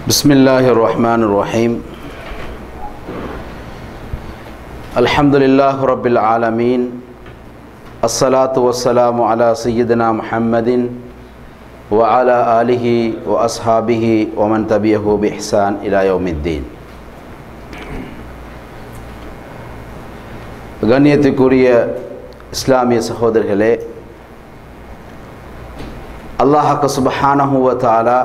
بسم الله الرحمن الرحيم الحمد لله رب العالمين الصلاة والسلام على سيدنا محمد وعلى آله وأصحابه ومن تبعه بإحسان إلى يوم الدين கண்ணியத்துக்குரிய இஸ்லாமிய சகோதரர்களே அல்லாஹாக்கு சுபஹானஹுவ தாலா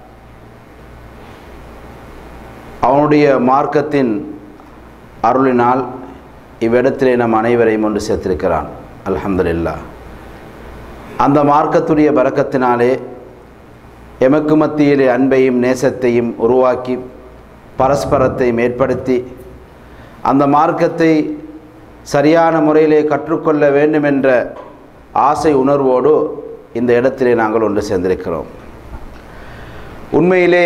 அவனுடைய மார்க்கத்தின் அருளினால் இவ்விடத்திலே நம் அனைவரையும் ஒன்று சேர்த்திருக்கிறான் அல்ஹம்துலில்லா அந்த மார்க்கத்துடைய பறக்கத்தினாலே எமக்கு மத்தியிலே அன்பையும் நேசத்தையும் உருவாக்கி பரஸ்பரத்தையும் ஏற்படுத்தி அந்த மார்க்கத்தை சரியான முறையிலே கற்றுக்கொள்ள வேண்டும் என்ற ஆசை உணர்வோடு இந்த இடத்திலே நாங்கள் ஒன்று சேர்ந்திருக்கிறோம் உண்மையிலே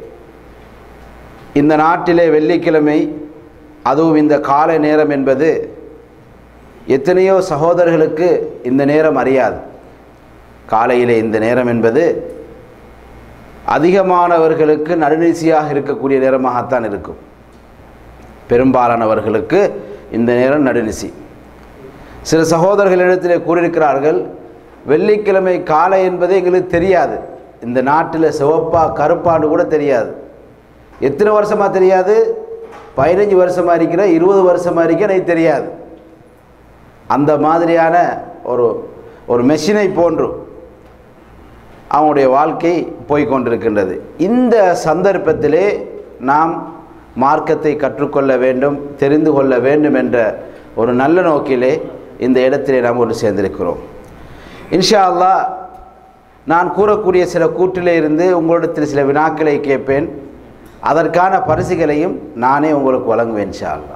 இந்த நாட்டிலே வெள்ளிக்கிழமை அதுவும் இந்த காலை நேரம் என்பது எத்தனையோ சகோதரர்களுக்கு இந்த நேரம் அறியாது காலையிலே இந்த நேரம் என்பது அதிகமானவர்களுக்கு நடுநிசியாக இருக்கக்கூடிய நேரமாகத்தான் இருக்கும் பெரும்பாலானவர்களுக்கு இந்த நேரம் நடுநிசி சில சகோதரர்களிடத்திலே கூறியிருக்கிறார்கள் வெள்ளிக்கிழமை காலை என்பது எங்களுக்கு தெரியாது இந்த நாட்டில் சிவப்பா கருப்பான்னு கூட தெரியாது எத்தனை வருஷமாக தெரியாது பதினஞ்சு வருஷமாக இருக்கிற இருபது வருஷமாக இருக்கிற எனக்கு தெரியாது அந்த மாதிரியான ஒரு ஒரு மெஷினை போன்று அவனுடைய வாழ்க்கை போய்கொண்டிருக்கின்றது இந்த சந்தர்ப்பத்திலே நாம் மார்க்கத்தை கற்றுக்கொள்ள வேண்டும் தெரிந்து கொள்ள வேண்டும் என்ற ஒரு நல்ல நோக்கிலே இந்த இடத்திலே நாம் ஒன்று சேர்ந்திருக்கிறோம் இன்ஷா அல்லா நான் கூறக்கூடிய சில கூற்றிலே இருந்து உங்களிடத்தில் சில வினாக்களை கேட்பேன் அதற்கான பரிசுகளையும் நானே உங்களுக்கு வழங்குவேன் இன்ஷா அல்லா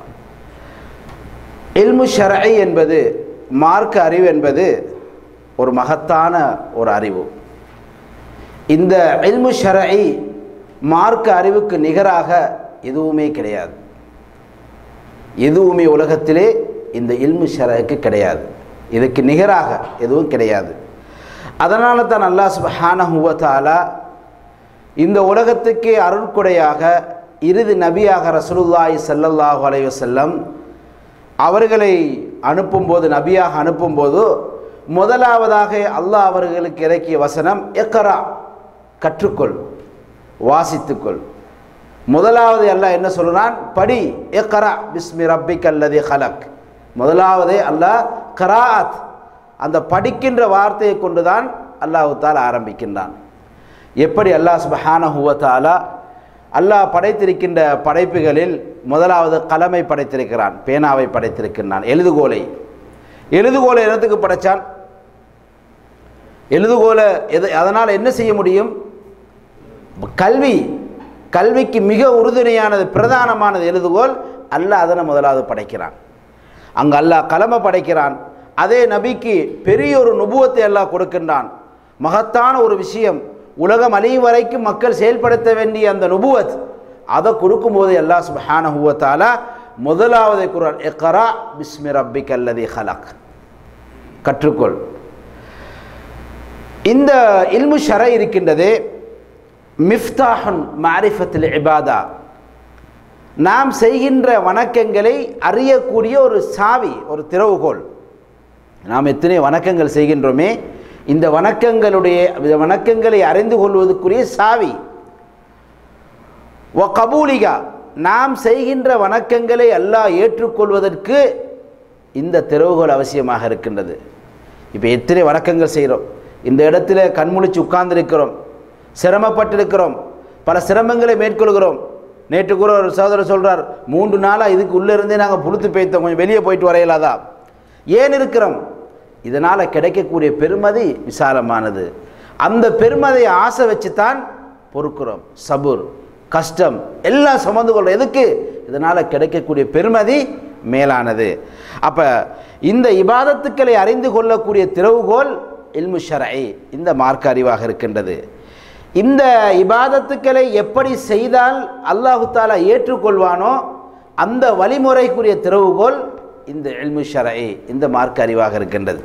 இல்மு ஷரை என்பது மார்க்க அறிவு என்பது ஒரு மகத்தான ஒரு அறிவு இந்த இல்மு ஷரை மார்க்க அறிவுக்கு நிகராக எதுவுமே கிடையாது எதுவுமே உலகத்திலே இந்த இல்மு ஷரக்கு கிடையாது இதுக்கு நிகராக எதுவும் கிடையாது அதனால தான் அல்லா சுபஹானஹுவத்தாலா இந்த உலகத்துக்கே அருட்கொடையாக இறுதி நபியாக ரசூலுல்லாஹி சல்லல்லாஹு அலைஹி வஸல்லம் அவர்களை அனுப்பும்போது நபியாக அனுப்பும்போது முதலாவதாக அல்லாஹ் அவர்களுக்கு இறக்கிய வசனம் எக்கரா கற்றுக்கொள் வாசித்துக்கொள் முதலாவது அல்லாஹ் என்ன சொல்கிறான் படி எக்கரா பிஸ்மி ரப்பிக் அல்லது ஹலக் முதலாவதே அல்லாஹ் கராத் அந்த படிக்கின்ற வார்த்தையை கொண்டு தான் அல்லாஹு தால் ஆரம்பிக்கின்றான் எப்படி அல்லாஹ் சுபஹான ஹுவத்தாலா அல்லாஹ் படைத்திருக்கின்ற படைப்புகளில் முதலாவது கலமை படைத்திருக்கிறான் பேனாவை படைத்திருக்கின்றான் எழுதுகோலை எழுதுகோலை இடத்துக்கு படைத்தான் எழுதுகோலை எது அதனால் என்ன செய்ய முடியும் கல்வி கல்விக்கு மிக உறுதுணையானது பிரதானமானது எழுதுகோல் அல்லாஹ் அதனை முதலாவது படைக்கிறான் அங்கே அல்லாஹ் கலமை படைக்கிறான் அதே நபிக்கு பெரிய ஒரு நுபுவத்தை அல்லாஹ் கொடுக்கின்றான் மகத்தான ஒரு விஷயம் உலகம் அழியும் வரைக்கும் மக்கள் செயல்படுத்த வேண்டிய அந்த நுபுவத் அதை கொடுக்கும்போது அல்லாஹ் சுபஹான ஹுவத்தாலா முதலாவது குரல் எக்கரா பிஸ்மி ரப்பிக் அல்லது ஹலக் கற்றுக்கொள் இந்த இல்மு ஷரை இருக்கின்றது மிஃப்தாஹுன் மாரிஃபத்தில் இபாதா நாம் செய்கின்ற வணக்கங்களை அறியக்கூடிய ஒரு சாவி ஒரு திறவுகோல் நாம் எத்தனை வணக்கங்கள் செய்கின்றோமே இந்த வணக்கங்களுடைய வணக்கங்களை அறிந்து கொள்வதற்குரிய சாவி ஒ கபூலிகா நாம் செய்கின்ற வணக்கங்களை அல்லாஹ் ஏற்றுக்கொள்வதற்கு இந்த திறவுகோல் அவசியமாக இருக்கின்றது இப்போ எத்தனை வணக்கங்கள் செய்கிறோம் இந்த இடத்துல கண்முழிச்சு உட்கார்ந்துருக்கிறோம் சிரமப்பட்டிருக்கிறோம் பல சிரமங்களை மேற்கொள்கிறோம் நேற்று கூட ஒரு சகோதரர் சொல்கிறார் மூன்று நாளாக இதுக்கு உள்ளே இருந்தே நாங்கள் புளுத்து பேய்த்தோம் கொஞ்சம் வெளியே போயிட்டு வரையலாதா ஏன் இருக்கிறோம் இதனால் கிடைக்கக்கூடிய பெருமதி விசாலமானது அந்த பெருமதியை ஆசை வச்சு தான் பொறுக்கிறோம் சபுர் கஷ்டம் எல்லாம் சுமந்து கொள்கிறோம் எதுக்கு இதனால் கிடைக்கக்கூடிய பெருமதி மேலானது அப்போ இந்த இபாதத்துக்களை அறிந்து கொள்ளக்கூடிய திறவுகோல் இல்மு ஷரை இந்த மார்க்க அறிவாக இருக்கின்றது இந்த இபாதத்துக்களை எப்படி செய்தால் அல்லாஹு தாலா ஏற்றுக்கொள்வானோ அந்த வழிமுறைக்குரிய திறவுகோல் இந்த இல்மு ஷரை இந்த மார்க்க அறிவாக இருக்கின்றது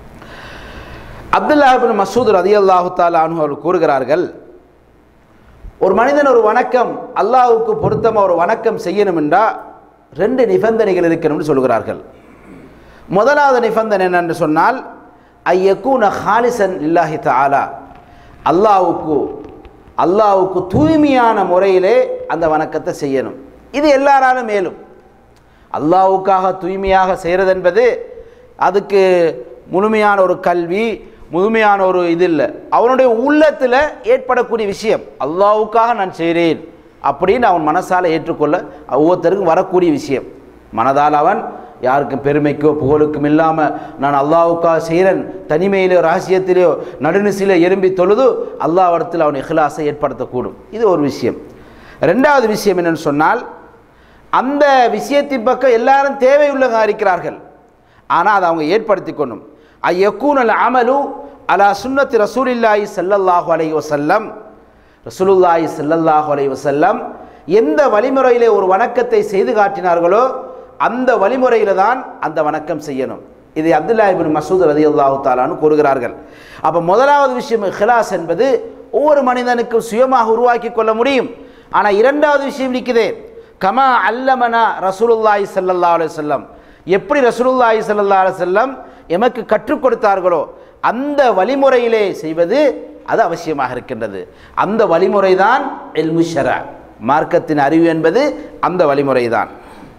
அப்துல்லாஹிபின் மசூத் ரதி அல்லாஹு தாலா அவர்கள் கூறுகிறார்கள் ஒரு மனிதன் ஒரு வணக்கம் அல்லாஹ்வுக்கு பொருத்தமாக ஒரு வணக்கம் செய்யணும் என்றால் ரெண்டு நிபந்தனைகள் இருக்கணும்னு சொல்கிறார்கள் முதலாவது நிபந்தனை என்னென்று சொன்னால் ஐயக்கூன ஹாலிசன் இல்லாஹி தஆலா அல்லாஹ்வுக்கு அல்லாஹ்வுக்கு தூய்மையான முறையிலே அந்த வணக்கத்தை செய்யணும் இது எல்லாராலும் மேலும் அல்லாஹ்வுக்காக தூய்மையாக செய்கிறது என்பது அதுக்கு முழுமையான ஒரு கல்வி முழுமையான ஒரு இது இல்லை அவனுடைய உள்ளத்தில் ஏற்படக்கூடிய விஷயம் அல்லாஹ்வுக்காக நான் செய்கிறேன் அப்படின்னு அவன் மனசால் ஏற்றுக்கொள்ள ஒவ்வொருத்தருக்கும் வரக்கூடிய விஷயம் மனதால் அவன் யாருக்கும் பெருமைக்கோ புகழுக்கும் இல்லாமல் நான் அல்லாஹ்வுக்காக செய்கிறேன் தனிமையிலோ ரகசியத்திலேயோ நடுநிசையிலோ எறும்பி தொழுது அல்லாஹ்விடத்தில் அவன் இஹ்லாஸை ஏற்படுத்தக்கூடும் இது ஒரு விஷயம் ரெண்டாவது விஷயம் என்னன்னு சொன்னால் அந்த விஷயத்தின் பக்கம் எல்லாரும் தேவையுள்ளதாக இருக்கிறார்கள் ஆனால் அதை அவங்க ஏற்படுத்தி கொள்ளும் ஐயக்கூனல் அமலு அலா சுன்னத்தி ரசூலில்லாஹி ஸல்லல்லாஹு அலைஹி வஸல்லம் ரசூலுல்லாஹி ஸல்லல்லாஹு அலைஹி வஸல்லம் எந்த வழிமுறையிலே ஒரு வணக்கத்தை செய்து காட்டினார்களோ அந்த வழிமுறையில் தான் அந்த வணக்கம் செய்யணும் இதை அப்துல்லா இபின் மசூத் ரதியுல்லாஹு தாலான்னு கூறுகிறார்கள் அப்போ முதலாவது விஷயம் இஹ்லாஸ் என்பது ஒவ்வொரு மனிதனுக்கும் சுயமாக உருவாக்கி கொள்ள முடியும் ஆனால் இரண்டாவது விஷயம் இருக்குதே கமா அல்லமனா ரசூலுல்லாஹி ஸல்லல்லாஹு அலைஹி வஸல்லம் எப்படி ரசூலுல்லாஹி ஸல்லல்லாஹு அலைஹி வஸல்லம் எமக்கு கற்றுக் கொடுத்தார்களோ அந்த வழிமுறையிலே செய்வது அது அவசியமாக இருக்கின்றது அந்த வழிமுறை தான் எல்முஷர மார்க்கத்தின் அறிவு என்பது அந்த வழிமுறை தான்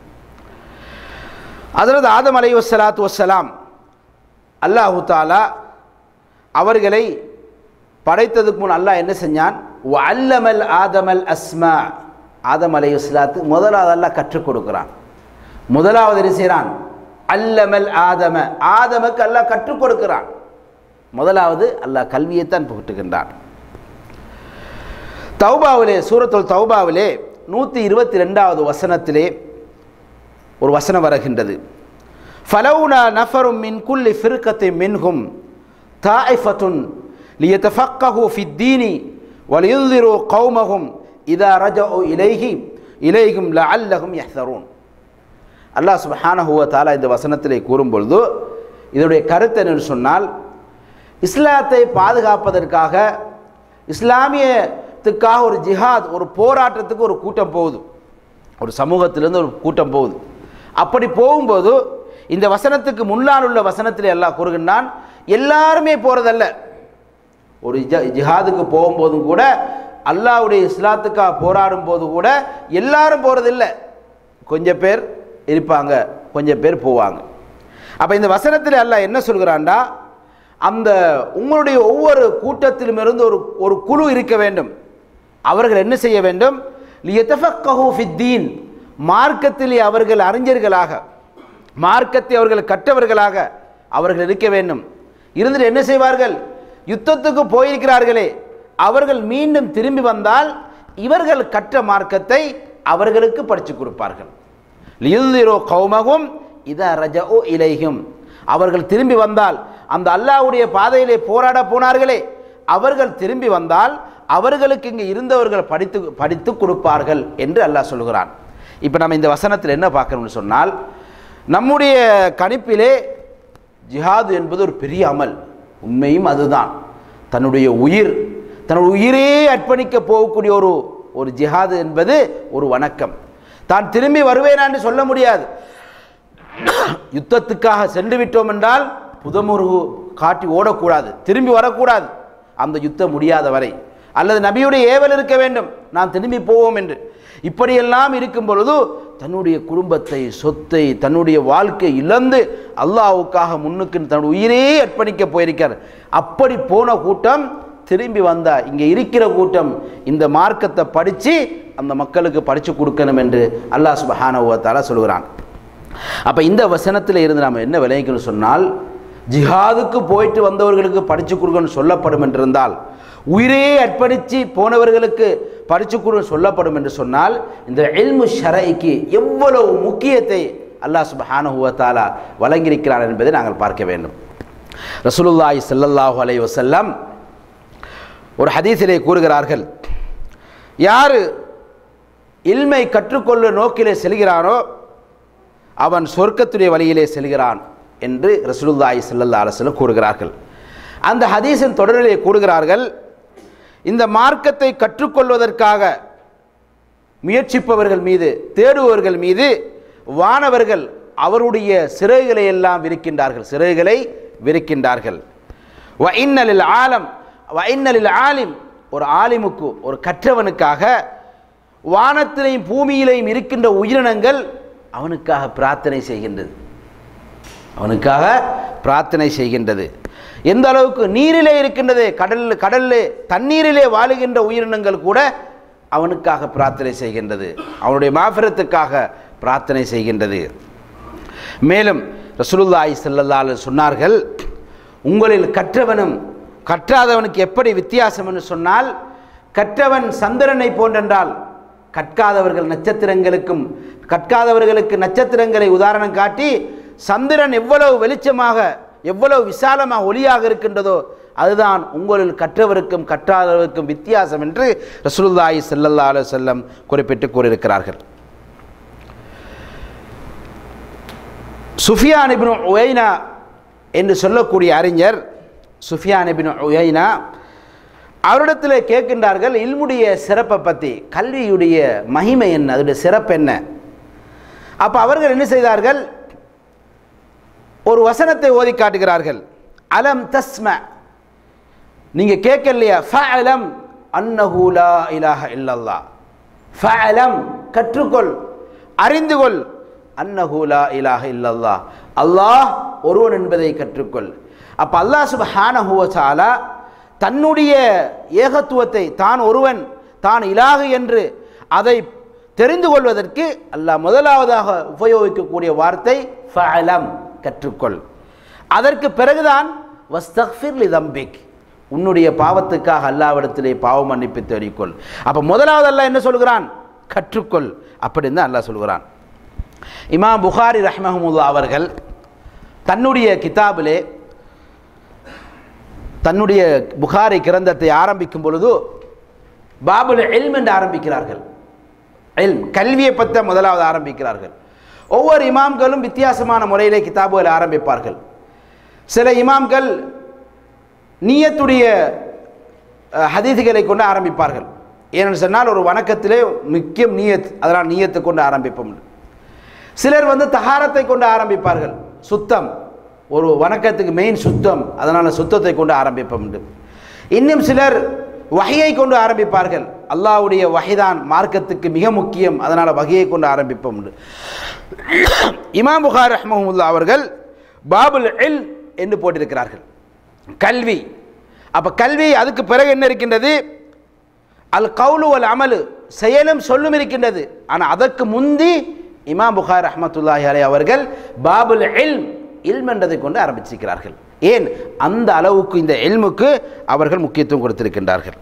அதரது ஆதம் அலை வசலாத்து வசலாம் அல்லாஹு தாலா அவர்களை படைத்ததுக்கு முன் அல்லாஹ் என்ன செஞ்சான் அல்லமல் ஆதமல் அஸ்மா ஆதம் அலை வஸ்லாத்து முதலாவது அல்லாஹ் கற்றுக் கொடுக்கிறான் முதலாவது என்ன செய்கிறான் அல்லமல் ஆதம ஆதமுக்கு அல்லாஹ் கற்றுக் கொடுக்கிறான் முதலாவது அல்லாஹ் கல்வியைத்தான் புகட்டுகின்றான் தௌபாவிலே சூரத்துல் தௌபாவிலே நூற்றி இருபத்தி ரெண்டாவது வசனத்திலே ஒரு வசனம் வருகின்றது ஃபலவுனா நஃபரும் மின் குல்லி ஃபிர்கத்தை மின்ஹும் தாயிஃபத்துன் லியத்தஃபக்கஹு ஃபித்தீனி வலியுந்திரு கௌமஹும் இதா ரஜஉ இலைஹி இலைஹும் லஅல்லஹும் யஹ்தரூன் அல்லாஹ் சுப்ஹானஹு வ தஆலா இந்த வசனத்திலே கூறும்பொழுது இதனுடைய கருத்து என்னன்னு சொன்னால் இஸ்லாத்தை பாதுகாப்பதற்காக இஸ்லாமியத்துக்காக ஒரு ஜிஹாத் ஒரு போராட்டத்துக்கு ஒரு கூட்டம் போகுது ஒரு சமூகத்திலேருந்து ஒரு கூட்டம் போகுது அப்படி போகும்போது இந்த வசனத்துக்கு முன்னால் உள்ள வசனத்தில் எல்லாம் கூறுகின்றான் எல்லாருமே போகிறதல்ல ஒரு ஜ ஜிஹாதுக்கு போகும்போதும் கூட அல்லாவுடைய இஸ்லாத்துக்காக போராடும் போது கூட எல்லாரும் போகிறதில்ல கொஞ்சம் பேர் இருப்பாங்க கொஞ்சம் பேர் போவாங்க அப்போ இந்த வசனத்தில் அல்லாஹ் என்ன சொல்கிறான்டா அந்த உங்களுடைய ஒவ்வொரு கூட்டத்திலும் இருந்து ஒரு ஒரு குழு இருக்க வேண்டும் அவர்கள் என்ன செய்ய வேண்டும் லியத்தஃபக்கஹு ஃபித்தீன் மார்க்கத்திலே அவர்கள் அறிஞர்களாக மார்க்கத்தை அவர்கள் கற்றவர்களாக அவர்கள் இருக்க வேண்டும் இருந்துட்டு என்ன செய்வார்கள் யுத்தத்துக்கு போயிருக்கிறார்களே அவர்கள் மீண்டும் திரும்பி வந்தால் இவர்கள் கற்ற மார்க்கத்தை அவர்களுக்கு படித்து கொடுப்பார்கள் லியுந்திரோ கௌமகும் இத ரஜஓ இலைகும் அவர்கள் திரும்பி வந்தால் அந்த அல்லாஹ்வுடைய பாதையிலே போராட போனார்களே அவர்கள் திரும்பி வந்தால் அவர்களுக்கு இங்கே இருந்தவர்கள் படித்து படித்து கொடுப்பார்கள் என்று அல்லாஹ் சொல்கிறான் இப்போ நம்ம இந்த வசனத்தில் என்ன பார்க்கணும்னு சொன்னால் நம்முடைய கணிப்பிலே ஜிஹாது என்பது ஒரு பெரிய அமல் உண்மையும் அதுதான் தன்னுடைய உயிர் தன்னுடைய உயிரே அர்ப்பணிக்க போகக்கூடிய ஒரு ஒரு ஜிஹாது என்பது ஒரு வணக்கம் தான் திரும்பி வருவேனான்னு சொல்ல முடியாது யுத்தத்துக்காக சென்று விட்டோம் என்றால் புதமுருகு காட்டி ஓடக்கூடாது திரும்பி வரக்கூடாது அந்த யுத்தம் முடியாத வரை அல்லது நபியுடைய ஏவல் இருக்க வேண்டும் நான் திரும்பி போவோம் என்று இப்படியெல்லாம் இருக்கும் பொழுது தன்னுடைய குடும்பத்தை சொத்தை தன்னுடைய வாழ்க்கை இழந்து அல்லாஹ்வுக்காக முன்னுக்கு தன்னுடைய உயிரே அர்ப்பணிக்க போயிருக்கார் அப்படி போன கூட்டம் திரும்பி வந்தா இங்கே இருக்கிற கூட்டம் இந்த மார்க்கத்தை படித்து அந்த மக்களுக்கு படித்து கொடுக்கணும் என்று அல்லாஹ் சுபஹானவத்தால சொல்கிறான் அப்போ இந்த வசனத்தில் இருந்து நாம் என்ன விளைவிக்கணும் சொன்னால் ஜிஹாதுக்கு போயிட்டு வந்தவர்களுக்கு படித்து கொடுக்கணும் சொல்லப்படும் என்றிருந்தால் உயிரே அர்ப்பணித்து போனவர்களுக்கு படித்து கொடு சொல்லப்படும் என்று சொன்னால் இந்த எல்மு ஷரைக்கு எவ்வளவு முக்கியத்தை அல்லாஹ் சுபஹானுவத்தாலா வழங்கியிருக்கிறார் என்பதை நாங்கள் பார்க்க வேண்டும் ரசூலுல்லாஹி ஸல்லல்லாஹு அலைஹி வஸல்லம் ஒரு ஹதீஸிலே கூறுகிறார்கள் யார் இல்மை கற்றுக்கொள்ள நோக்கிலே செல்கிறானோ அவன் சொர்க்கத்துடைய வழியிலே செல்கிறான் என்று ரசூலுல்லாஹி ஸல்லல்லாஹு அலைஹி வஸல்லம் கூறுகிறார்கள் அந்த ஹதீஸின் தொடரிலே கூறுகிறார்கள் இந்த மார்க்கத்தை கற்றுக்கொள்வதற்காக முயற்சிப்பவர்கள் மீது தேடுபவர்கள் மீது வானவர்கள் அவருடைய சிறைகளை எல்லாம் விரிக்கின்றார்கள் சிறைகளை விரிக்கின்றார்கள் வ இன்னலில் ஆலம் வ இன்னலில் ஆலிம் ஒரு ஆலிமுக்கு ஒரு கற்றவனுக்காக வானத்திலையும் பூமியிலையும் இருக்கின்ற உயிரினங்கள் அவனுக்காக பிரார்த்தனை செய்கின்றது அவனுக்காக பிரார்த்தனை செய்கின்றது எந்த அளவுக்கு நீரிலே இருக்கின்றது கடல் கடல்லே தண்ணீரிலே வாழுகின்ற உயிரினங்கள் கூட அவனுக்காக பிரார்த்தனை செய்கின்றது அவனுடைய மாஃபிரத்துக்காக பிரார்த்தனை செய்கின்றது மேலும் ரசூலுல்லாஹி ஸல்லல்லாஹு அலைஹி சொன்னார்கள் உங்களில் கற்றவனும் கற்றாதவனுக்கு எப்படி வித்தியாசம் என்று சொன்னால் கற்றவன் சந்திரனை போன்றென்றால் கற்காதவர்கள் நட்சத்திரங்களுக்கும் கற்காதவர்களுக்கு நட்சத்திரங்களை உதாரணம் காட்டி சந்திரன் எவ்வளவு வெளிச்சமாக எவ்வளவு விசாலமாக ஒளியாக இருக்கின்றதோ அதுதான் உங்களில் கற்றவருக்கும் கற்றாதவருக்கும் வித்தியாசம் என்று ரசூலுல்லாஹி ஸல்லல்லாஹு அலைஹி வஸல்லம் குறிப்பிட்டு கூறியிருக்கிறார்கள் சுஃபியான் இப்னு உயைனா என்று சொல்லக்கூடிய அறிஞர் சுஃபியான் இப்னு உயைனா அவரிடத்தில் கேட்கின்றார்கள் இல்முடைய சிறப்பை பற்றி கல்வியுடைய மகிமை என்ன அதோடைய சிறப்பு என்ன அப்போ அவர்கள் என்ன செய்தார்கள் ஒரு வசனத்தை ஓதி காட்டுகிறார்கள் அலம் தஸ்ம நீங்க கேட்கலையா ஃபஅலம் அன்னஹு லா இலாஹ இல்லல்லாஹ் ஃபஅலம் கற்றுக்கொள் அறிந்து கொள் அன்னஹு லா இலாஹ இல்லல்லாஹ் அல்லாஹ் ஒருவன் என்பதை கற்றுக்கொள் அப்ப அல்லாஹ் சுப்ஹானஹு வ தஆலா தன்னுடைய ஏகத்துவத்தை தான் ஒருவன் தான் இலாகு என்று அதை தெரிந்து கொள்வதற்கு அல்லாஹ் முதலாவதாக உபயோகிக்கக்கூடிய வார்த்தை ஃபஅலம் கற்றுக்கொள் அதற்கு பிறகுதான் வஸ்தக்ஃபிர் லி தம்பிக் உன்னுடைய பாவத்துக்காக அல்லாவிடத்திலே பாவ மன்னிப்பு தேடிக்கொள் அப்போ முதலாவது அல்லாஹ் என்ன சொல்கிறான் கற்றுக்கொள் அப்படின்னு தான் அல்லாஹ் சொல்கிறான் இமாம் புகாரி ரஹ்மஹமுல்லா அவர்கள் தன்னுடைய கிதாபிலே தன்னுடைய புகாரி கிரந்தத்தை ஆரம்பிக்கும் பொழுது பாபுல் எல்ம் என்று ஆரம்பிக்கிறார்கள் எல்ம் கல்வியை பற்ற முதலாவது ஆரம்பிக்கிறார்கள் ஒவ்வொரு இமாம்களும் வித்தியாசமான முறையிலே கிதாபுகளை ஆரம்பிப்பார்கள் சில இமாம்கள் நீயத்துடைய அஹ், ஹதீதுகளை கொண்டு ஆரம்பிப்பார்கள் ஏனென்று சொன்னால் ஒரு வணக்கத்திலே முக்கியம் நீயத் அதனால் நீயத்தை கொண்டு ஆரம்பிப்போம் சிலர் வந்து தகாரத்தை கொண்டு ஆரம்பிப்பார்கள் சுத்தம் ஒரு வணக்கத்துக்கு மெயின் சுத்தம் அதனால் சுத்தத்தை கொண்டு ஆரம்பிப்போம் என்று இன்னும் சிலர் வகையை கொண்டு ஆரம்பிப்பார்கள் அல்லாஹ்வுடைய வகைதான் மார்க்கத்துக்கு மிக முக்கியம் அதனால் வகையை கொண்டு ஆரம்பிப்போம் என்று இமாம் புகார் ரஹ்மஹுல்லா அவர்கள் பாபுல் எல் என்று போட்டிருக்கிறார்கள் கல்வி அப்போ கல்வி அதுக்கு பிறகு என்ன இருக்கின்றது அல் கவுலு அல் அமலு செயலும் சொல்லும் இருக்கின்றது ஆனால் அதற்கு முந்தி இமாம் புகார் ரஹ்மத்துல்லாஹி அலை அவர்கள் பாபுல் இல்ம் இல்ம் என்றதை கொண்டு ஆரம்பிச்சிருக்கிறார்கள் ஏன் அந்த அளவுக்கு இந்த இல்முக்கு அவர்கள் முக்கியத்துவம் கொடுத்திருக்கின்றார்கள்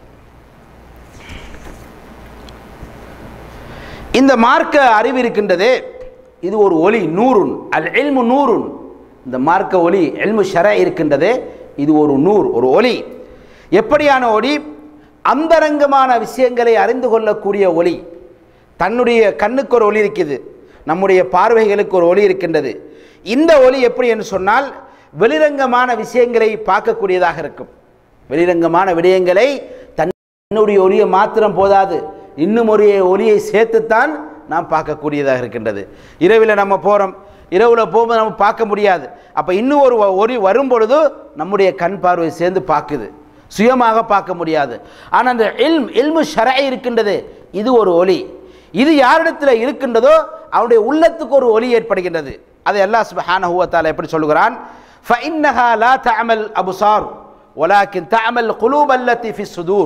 இந்த மார்க்க அறிவு இருக்கின்றதே இது ஒரு ஒளி நூறுன் அல் எல்மு நூறுன் இந்த மார்க்க ஒளி எல்மு ஷர இருக்கின்றதே இது ஒரு நூர் ஒரு ஒளி எப்படியான ஒளி அந்தரங்கமான விஷயங்களை அறிந்து கொள்ளக்கூடிய ஒளி தன்னுடைய கண்ணுக்கு ஒரு ஒளி இருக்குது நம்முடைய பார்வைகளுக்கு ஒரு ஒளி இருக்கின்றது இந்த ஒளி எப்படி என்று சொன்னால் வெளிரங்கமான விஷயங்களை பார்க்கக்கூடியதாக இருக்கும் வெளிரங்கமான விடயங்களை தன்னுடைய ஒளியை மாத்திரம் போதாது இன்னும் ஒரு ஒளியை சேர்த்துத்தான் நாம் பார்க்கக்கூடியதாக இருக்கின்றது இரவில் நம்ம போகிறோம் இரவில் போகும்போது நம்ம பார்க்க முடியாது அப்போ இன்னும் ஒரு வ- ஒளி வரும் பொழுது நம்முடைய கண் பார்வை சேர்ந்து பார்க்குது சுயமாக பார்க்க முடியாது ஆனால் அந்த இல்ம் இல்மு ஷரை இருக்கின்றது இது ஒரு ஒளி இது யாரிடத்தில் இருக்கின்றதோ அவனுடைய உள்ளத்துக்கு ஒரு ஒளி ஏற்படுகின்றது அதை அல்லாஹ் சுப்ஹானஹு வ தஆலா எப்படி சொல்கிறான் ஃபஇன்னஹா லா தஅமல் அபுசார் ولكن تعمل القلوب التي في الصدور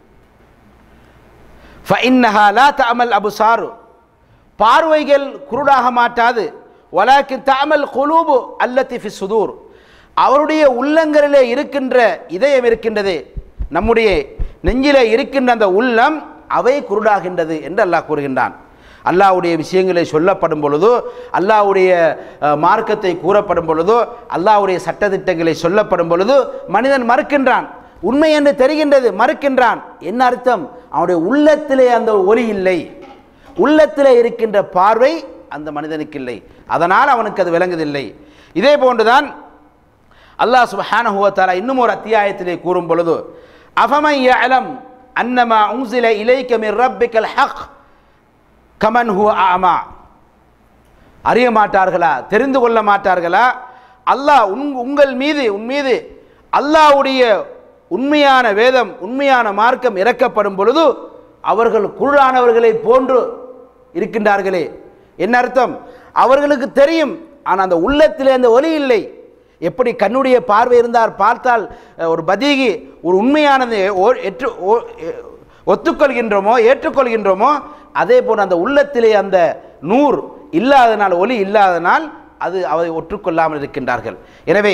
فإنها لا تعمل الأبصار பார்வைகள் குருடாக மாட்டாது வலாக்கின் தாமல் குலூபு அல்லத்தி ஃபி சுதூர் அவருடைய உள்ளங்களிலே இருக்கின்ற இதயம் இருக்கின்றது நம்முடைய நெஞ்சிலே இருக்கின்ற அந்த உள்ளம் அவை குருடாகின்றது என்று அல்லாஹ் கூறுகின்றான் அல்லாஹ்வுடைய விஷயங்களை சொல்லப்படும் பொழுதோ அல்லாஹ்வுடைய அஹ், மார்க்கத்தை கூறப்படும் பொழுதோ அல்லாஹ்வுடைய சட்டதிட்டங்களை சொல்லப்படும் பொழுது மனிதன் மறுக்கின்றான் உண்மை என்று தெரிகின்றது மறுக்கின்றான் என்ன அர்த்தம் அவனுடைய உள்ளத்திலே அந்த ஒளி இல்லை உள்ளத்திலே இருக்கின்ற பார்வை அந்த மனிதனுக்கு இல்லை அதனால் அவனுக்கு அது விளங்குதில்லை இதே போன்றுதான் அல்லாஹ் சுப்ஹானஹு வ தஆலா இன்னும் ஒரு அத்தியாயத்திலே கூறும் பொழுது அஃபமன் யஅலம் அன்னமா உன்சில இலைக்க மிர் ரப்பிக்கல் ஹக் கமன் ஹுவ ஆமா அறிய மாட்டார்களா தெரிந்து கொள்ள மாட்டார்களா அல்லாஹ் உங் உங்கள் மீது உன் மீது அல்லாஹ்வுடைய உண்மையான வேதம் உண்மையான மார்க்கம் இறக்கப்படும் பொழுது அவர்கள் குருடானவர்களை போன்று இருக்கின்றார்களே என்ன அர்த்தம் அவர்களுக்கு தெரியும் ஆனால் அந்த உள்ளத்திலே அந்த ஒலி இல்லை எப்படி கண்ணுடைய பார்வை இருந்தார் பார்த்தால் அஹ், ஒரு பதிகி ஒரு உண்மையானதை ஓ- ஏற்று ஓ- எ- ஒத்துக்கொள்கின்றோமோ ஏற்றுக்கொள்கின்றோமோ அதே போல் அந்த உள்ளத்திலே அந்த நூர் இல்லாதனால் ஒளி இல்லாதனால் அது அதை ஒற்றுக்கொள்ளாமல் இருக்கின்றார்கள் எனவே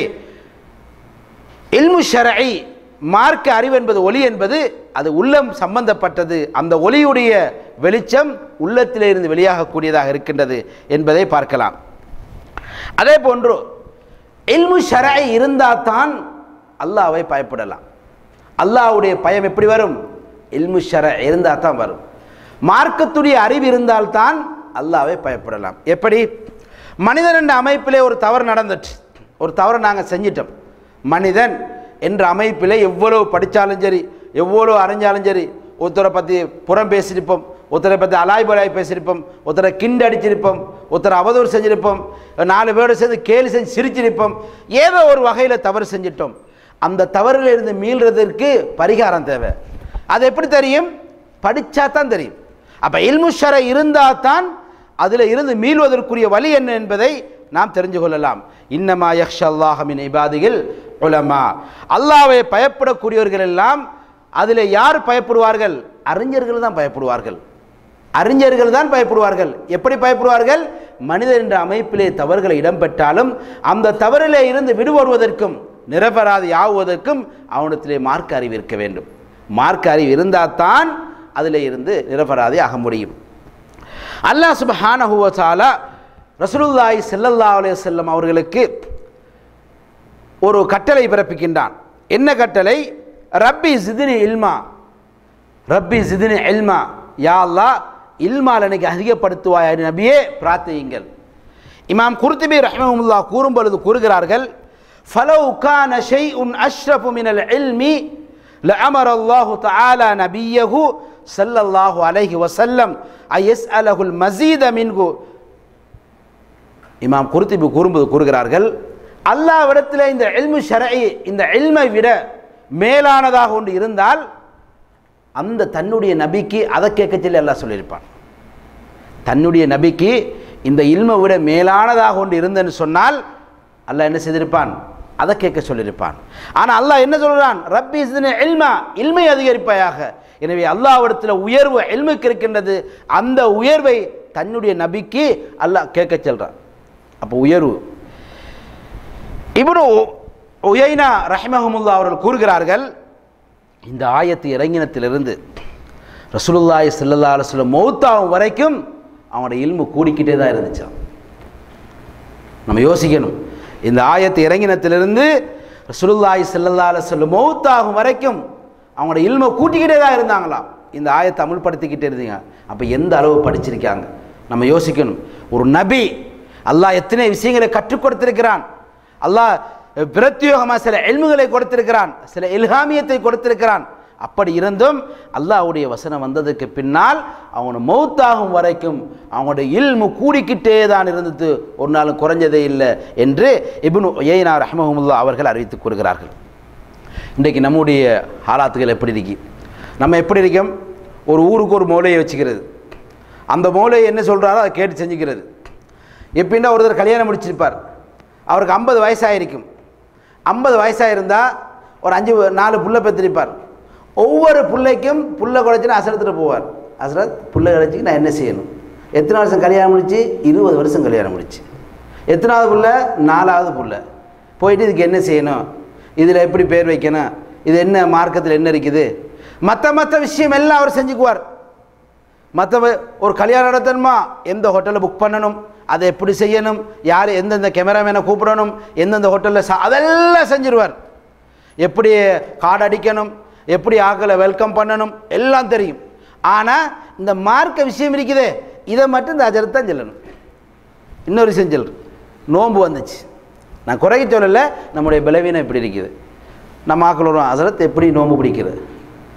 இல்மு ஷரஐ மார்க்க அறிவு என்பது ஒளி என்பது அது உள்ளம் சம்பந்தப்பட்டது அந்த ஒளியுடைய வெளிச்சம் உள்ளத்திலே இருந்து வெளியாகக்கூடியதாக இருக்கின்றது என்பதை பார்க்கலாம் அதே போன்று இல்மு ஷரஐ இருந்தால் தான் அல்லாஹ்வை பயப்படலாம் அல்லாஹ்வுடைய பயம் எப்படி வரும் இல்மு ஷர இருந்தால் தான் வரும் மார்க்கத்துடைய அறிவு இருந்தால்தான் அல்லாஹ்வை பயப்படலாம் எப்படி மனிதன் என்ற அமைப்பிலே ஒரு தவறு நடந்துட்டு ஒரு தவறை நாங்கள் செஞ்சிட்டோம் மனிதன் என்ற அமைப்பில் எவ்வளவு படித்தாலும் சரி எவ்வளோ அறிஞ்சாலும் சரி ஒருத்தரை பற்றி புறம் பேசியிருப்போம் ஒருத்தரை பற்றி அலாய் பலாய் பேசியிருப்போம் ஒருத்தரை கிண்டு அடிச்சிருப்போம் ஒருத்தரை அவதூறு செஞ்சிருப்போம் நாலு பேரோடு சேர்ந்து கேலி செஞ்சு சிரிச்சிருப்போம் ஏதோ ஒரு வகையில் தவறு செஞ்சிட்டோம் அந்த தவறில் இருந்து மீள்றதற்கு பரிகாரம் தேவை அது எப்படி தெரியும் படித்தா தான் தெரியும் அப்போ இல்முஷரை இருந்தால் தான் அதில் இருந்து மீள்வதற்குரிய வழி என்ன என்பதை நாம் தெரிஞ்சு கொள்ளலாம் இன்னமா யக்ஷல்லாஹமின் இபாதிகள் உலமா அல்லாவை பயப்படக்கூடியவர்கள் எல்லாம் அதில் யார் பயப்படுவார்கள் அறிஞர்கள் தான் பயப்படுவார்கள் அறிஞர்கள் தான் பயப்படுவார்கள் எப்படி பயப்படுவார்கள் மனிதன் என்ற அமைப்பிலே தவறுகளை இடம்பெற்றாலும் அந்த தவறிலே இருந்து விடுபடுவதற்கும் நிரபராதி ஆகுவதற்கும் அவனிடத்திலே மார்க்க அறிவு இருக்க வேண்டும் மார்க்க அறிவு இருந்தால் தான் அதிலே இருந்து நிரபராதி ஆக முடியும் அல்லாஹ் சுப்ஹானஹு வ தஆலா ரசூலுல்லாஹி ஸல்லல்லாஹு அலைஹி வஸல்லம் அவர்களுக்கு ஒரு கட்டளை பிறப்பிக்கின்றான் என்ன கட்டளை ரப்பி ஜிதினி இல்மா ரப்பி ஜிதினி இல்மா யா அல்லாஹ் இல்மால் எனக்கு அதிகப்படுத்துவாய் நபியே பிரார்த்தியுங்கள் இமாம் குர்துபி ரஹ்மஹுல்லா கூறும் பொழுது கூறுகிறார்கள் ஃபலவ் கான ஷைஉன் அஷ்ரஃபு மினல் இல்மி لأمر الله تعالى نبيه صلى الله عليه وسلم أن يسأله المزيد منه இமாம் குருத்திபி கூறும்போது கூறுகிறார்கள் அல்லாவிடத்தில் இந்த இல்மு ஷரஐ இந்த இல்மை விட மேலானதாக ஒன்று இருந்தால் அந்த தன்னுடைய நபிக்கு அதை கேட்க சொல்லி அல்லாஹ் சொல்லியிருப்பான் தன்னுடைய நபிக்கு இந்த இல்மை விட மேலானதாக ஒன்று இருந்தன்னு சொன்னால் அல்லாஹ் என்ன செய்திருப்பான் அதை கேட்க சொல்லியிருப்பான் ஆனால் அல்லாஹ் என்ன சொல்கிறான் ரப்பி இஸ்தினி இல்மா இல்மை அதிகரிப்பாயாக எனவே அல்லாஹ்விடத்தில் உயர்வு இல்முக்கு இருக்கின்றது அந்த உயர்வை தன்னுடைய நபிக்கு அல்லாஹ் கேட்க சொல்கிறான் அப்போ உயர்வு இப்னு உயைனா ரஹ்மஹமுல்லா அவர்கள் கூறுகிறார்கள் இந்த ஆயத்து இறங்கினத்திலிருந்து ரசூலுல்லாஹி ஸல்லல்லாஹு அலைஹி வஸல்லம் மௌத்தாகும் வரைக்கும் அவனோட இல்மு கூடிக்கிட்டே தான் இருந்துச்சான் நம்ம யோசிக்கணும் இந்த ஆயத்து இறங்கினத்திலிருந்து ரசூலுல்லாஹி ஸல்லல்லாஹு அலைஹி வஸல்லம் மௌத்தாகும் வரைக்கும் அவங்களோட இல்மை கூட்டிக்கிட்டே தான் இருந்தாங்களாம் இந்த ஆயத்தை அமுல்படுத்திக்கிட்டே இருந்தீங்க அப்போ எந்த அளவு படிச்சிருக்காங்க நம்ம யோசிக்கணும் ஒரு நபி அல்லாஹ் எத்தனை விஷயங்களை கற்றுக் கொடுத்திருக்கிறான் அல்லாஹ் பிரத்யோகமாக சில எல்முகளை கொடுத்திருக்கிறான் சில இல்ஹாமியத்தை கொடுத்திருக்கிறான் அப்படி இருந்தும் அல்லாஹ்வுடைய வசனம் வந்ததுக்கு பின்னால் அவனை மௌத்தாகும் வரைக்கும் அவனுடைய இல்மு கூடிக்கிட்டே தான் இருந்தது ஒரு நாளும் குறைஞ்சதே இல்லை என்று இப்னு ஏனா ரஹ்மஹமுல்லா அவர்கள் அறிவித்து கூறுகிறார்கள் இன்றைக்கு நம்முடைய ஹாலாத்துகள் எப்படி இருக்கு நம்ம எப்படி இருக்கோம் ஒரு ஊருக்கு ஒரு மூலையை வச்சுக்கிறது அந்த மூலையை என்ன சொல்கிறாரோ அதை கேட்டு செஞ்சுக்கிறது எப்படின்னா ஒருத்தர் கல்யாணம் முடிச்சிருப்பார் அவருக்கு ஐம்பது வயசாயிருக்கும் ஐம்பது வயசாக இருந்தால் ஒரு அஞ்சு நாலு புள்ள பெற்றிருப்பார் ஒவ்வொரு பிள்ளைக்கும் புள்ள குறைச்சின்னு அசரத்துட்டு போவார் அசரத் புள்ள கிடச்சிக்கு நான் என்ன செய்யணும் எத்தனை வருஷம் கல்யாணம் முடிச்சு இருபது வருஷம் கல்யாணம் முடிச்சு எத்தனாவது புள்ள நாலாவது புள்ள போயிட்டு இதுக்கு என்ன செய்யணும் இதில் எப்படி பேர் வைக்கணும் இது என்ன மார்க்கத்தில் என்ன இருக்குது மற்ற மற்ற விஷயம் எல்லாம் அவர் செஞ்சுக்குவார் மற்ற ஒரு கல்யாணம் நடத்தணுமா எந்த ஹோட்டலில் புக் பண்ணணும் அதை எப்படி செய்யணும் யார் எந்தெந்த கேமராமேனை கூப்பிடணும் எந்தெந்த ஹோட்டலில் சா அதெல்லாம் செஞ்சிருவார் எப்படி கார்டு அடிக்கணும் எப்படி ஆக்களை வெல்கம் பண்ணணும் எல்லாம் தெரியும் ஆனால் இந்த மார்க்க விஷயம் இருக்குதே இதை மட்டும் இந்த அஜரத் தான் சொல்லணும் இன்னொரு விஷயம் சொல்கிறேன் நோன்பு வந்துச்சு நான் குறைக்க சொல்லலை நம்முடைய பலவீனம் இப்படி இருக்குது நம்ம ஆக்கள் வரும் அசரத் எப்படி நோன்பு பிடிக்கிறது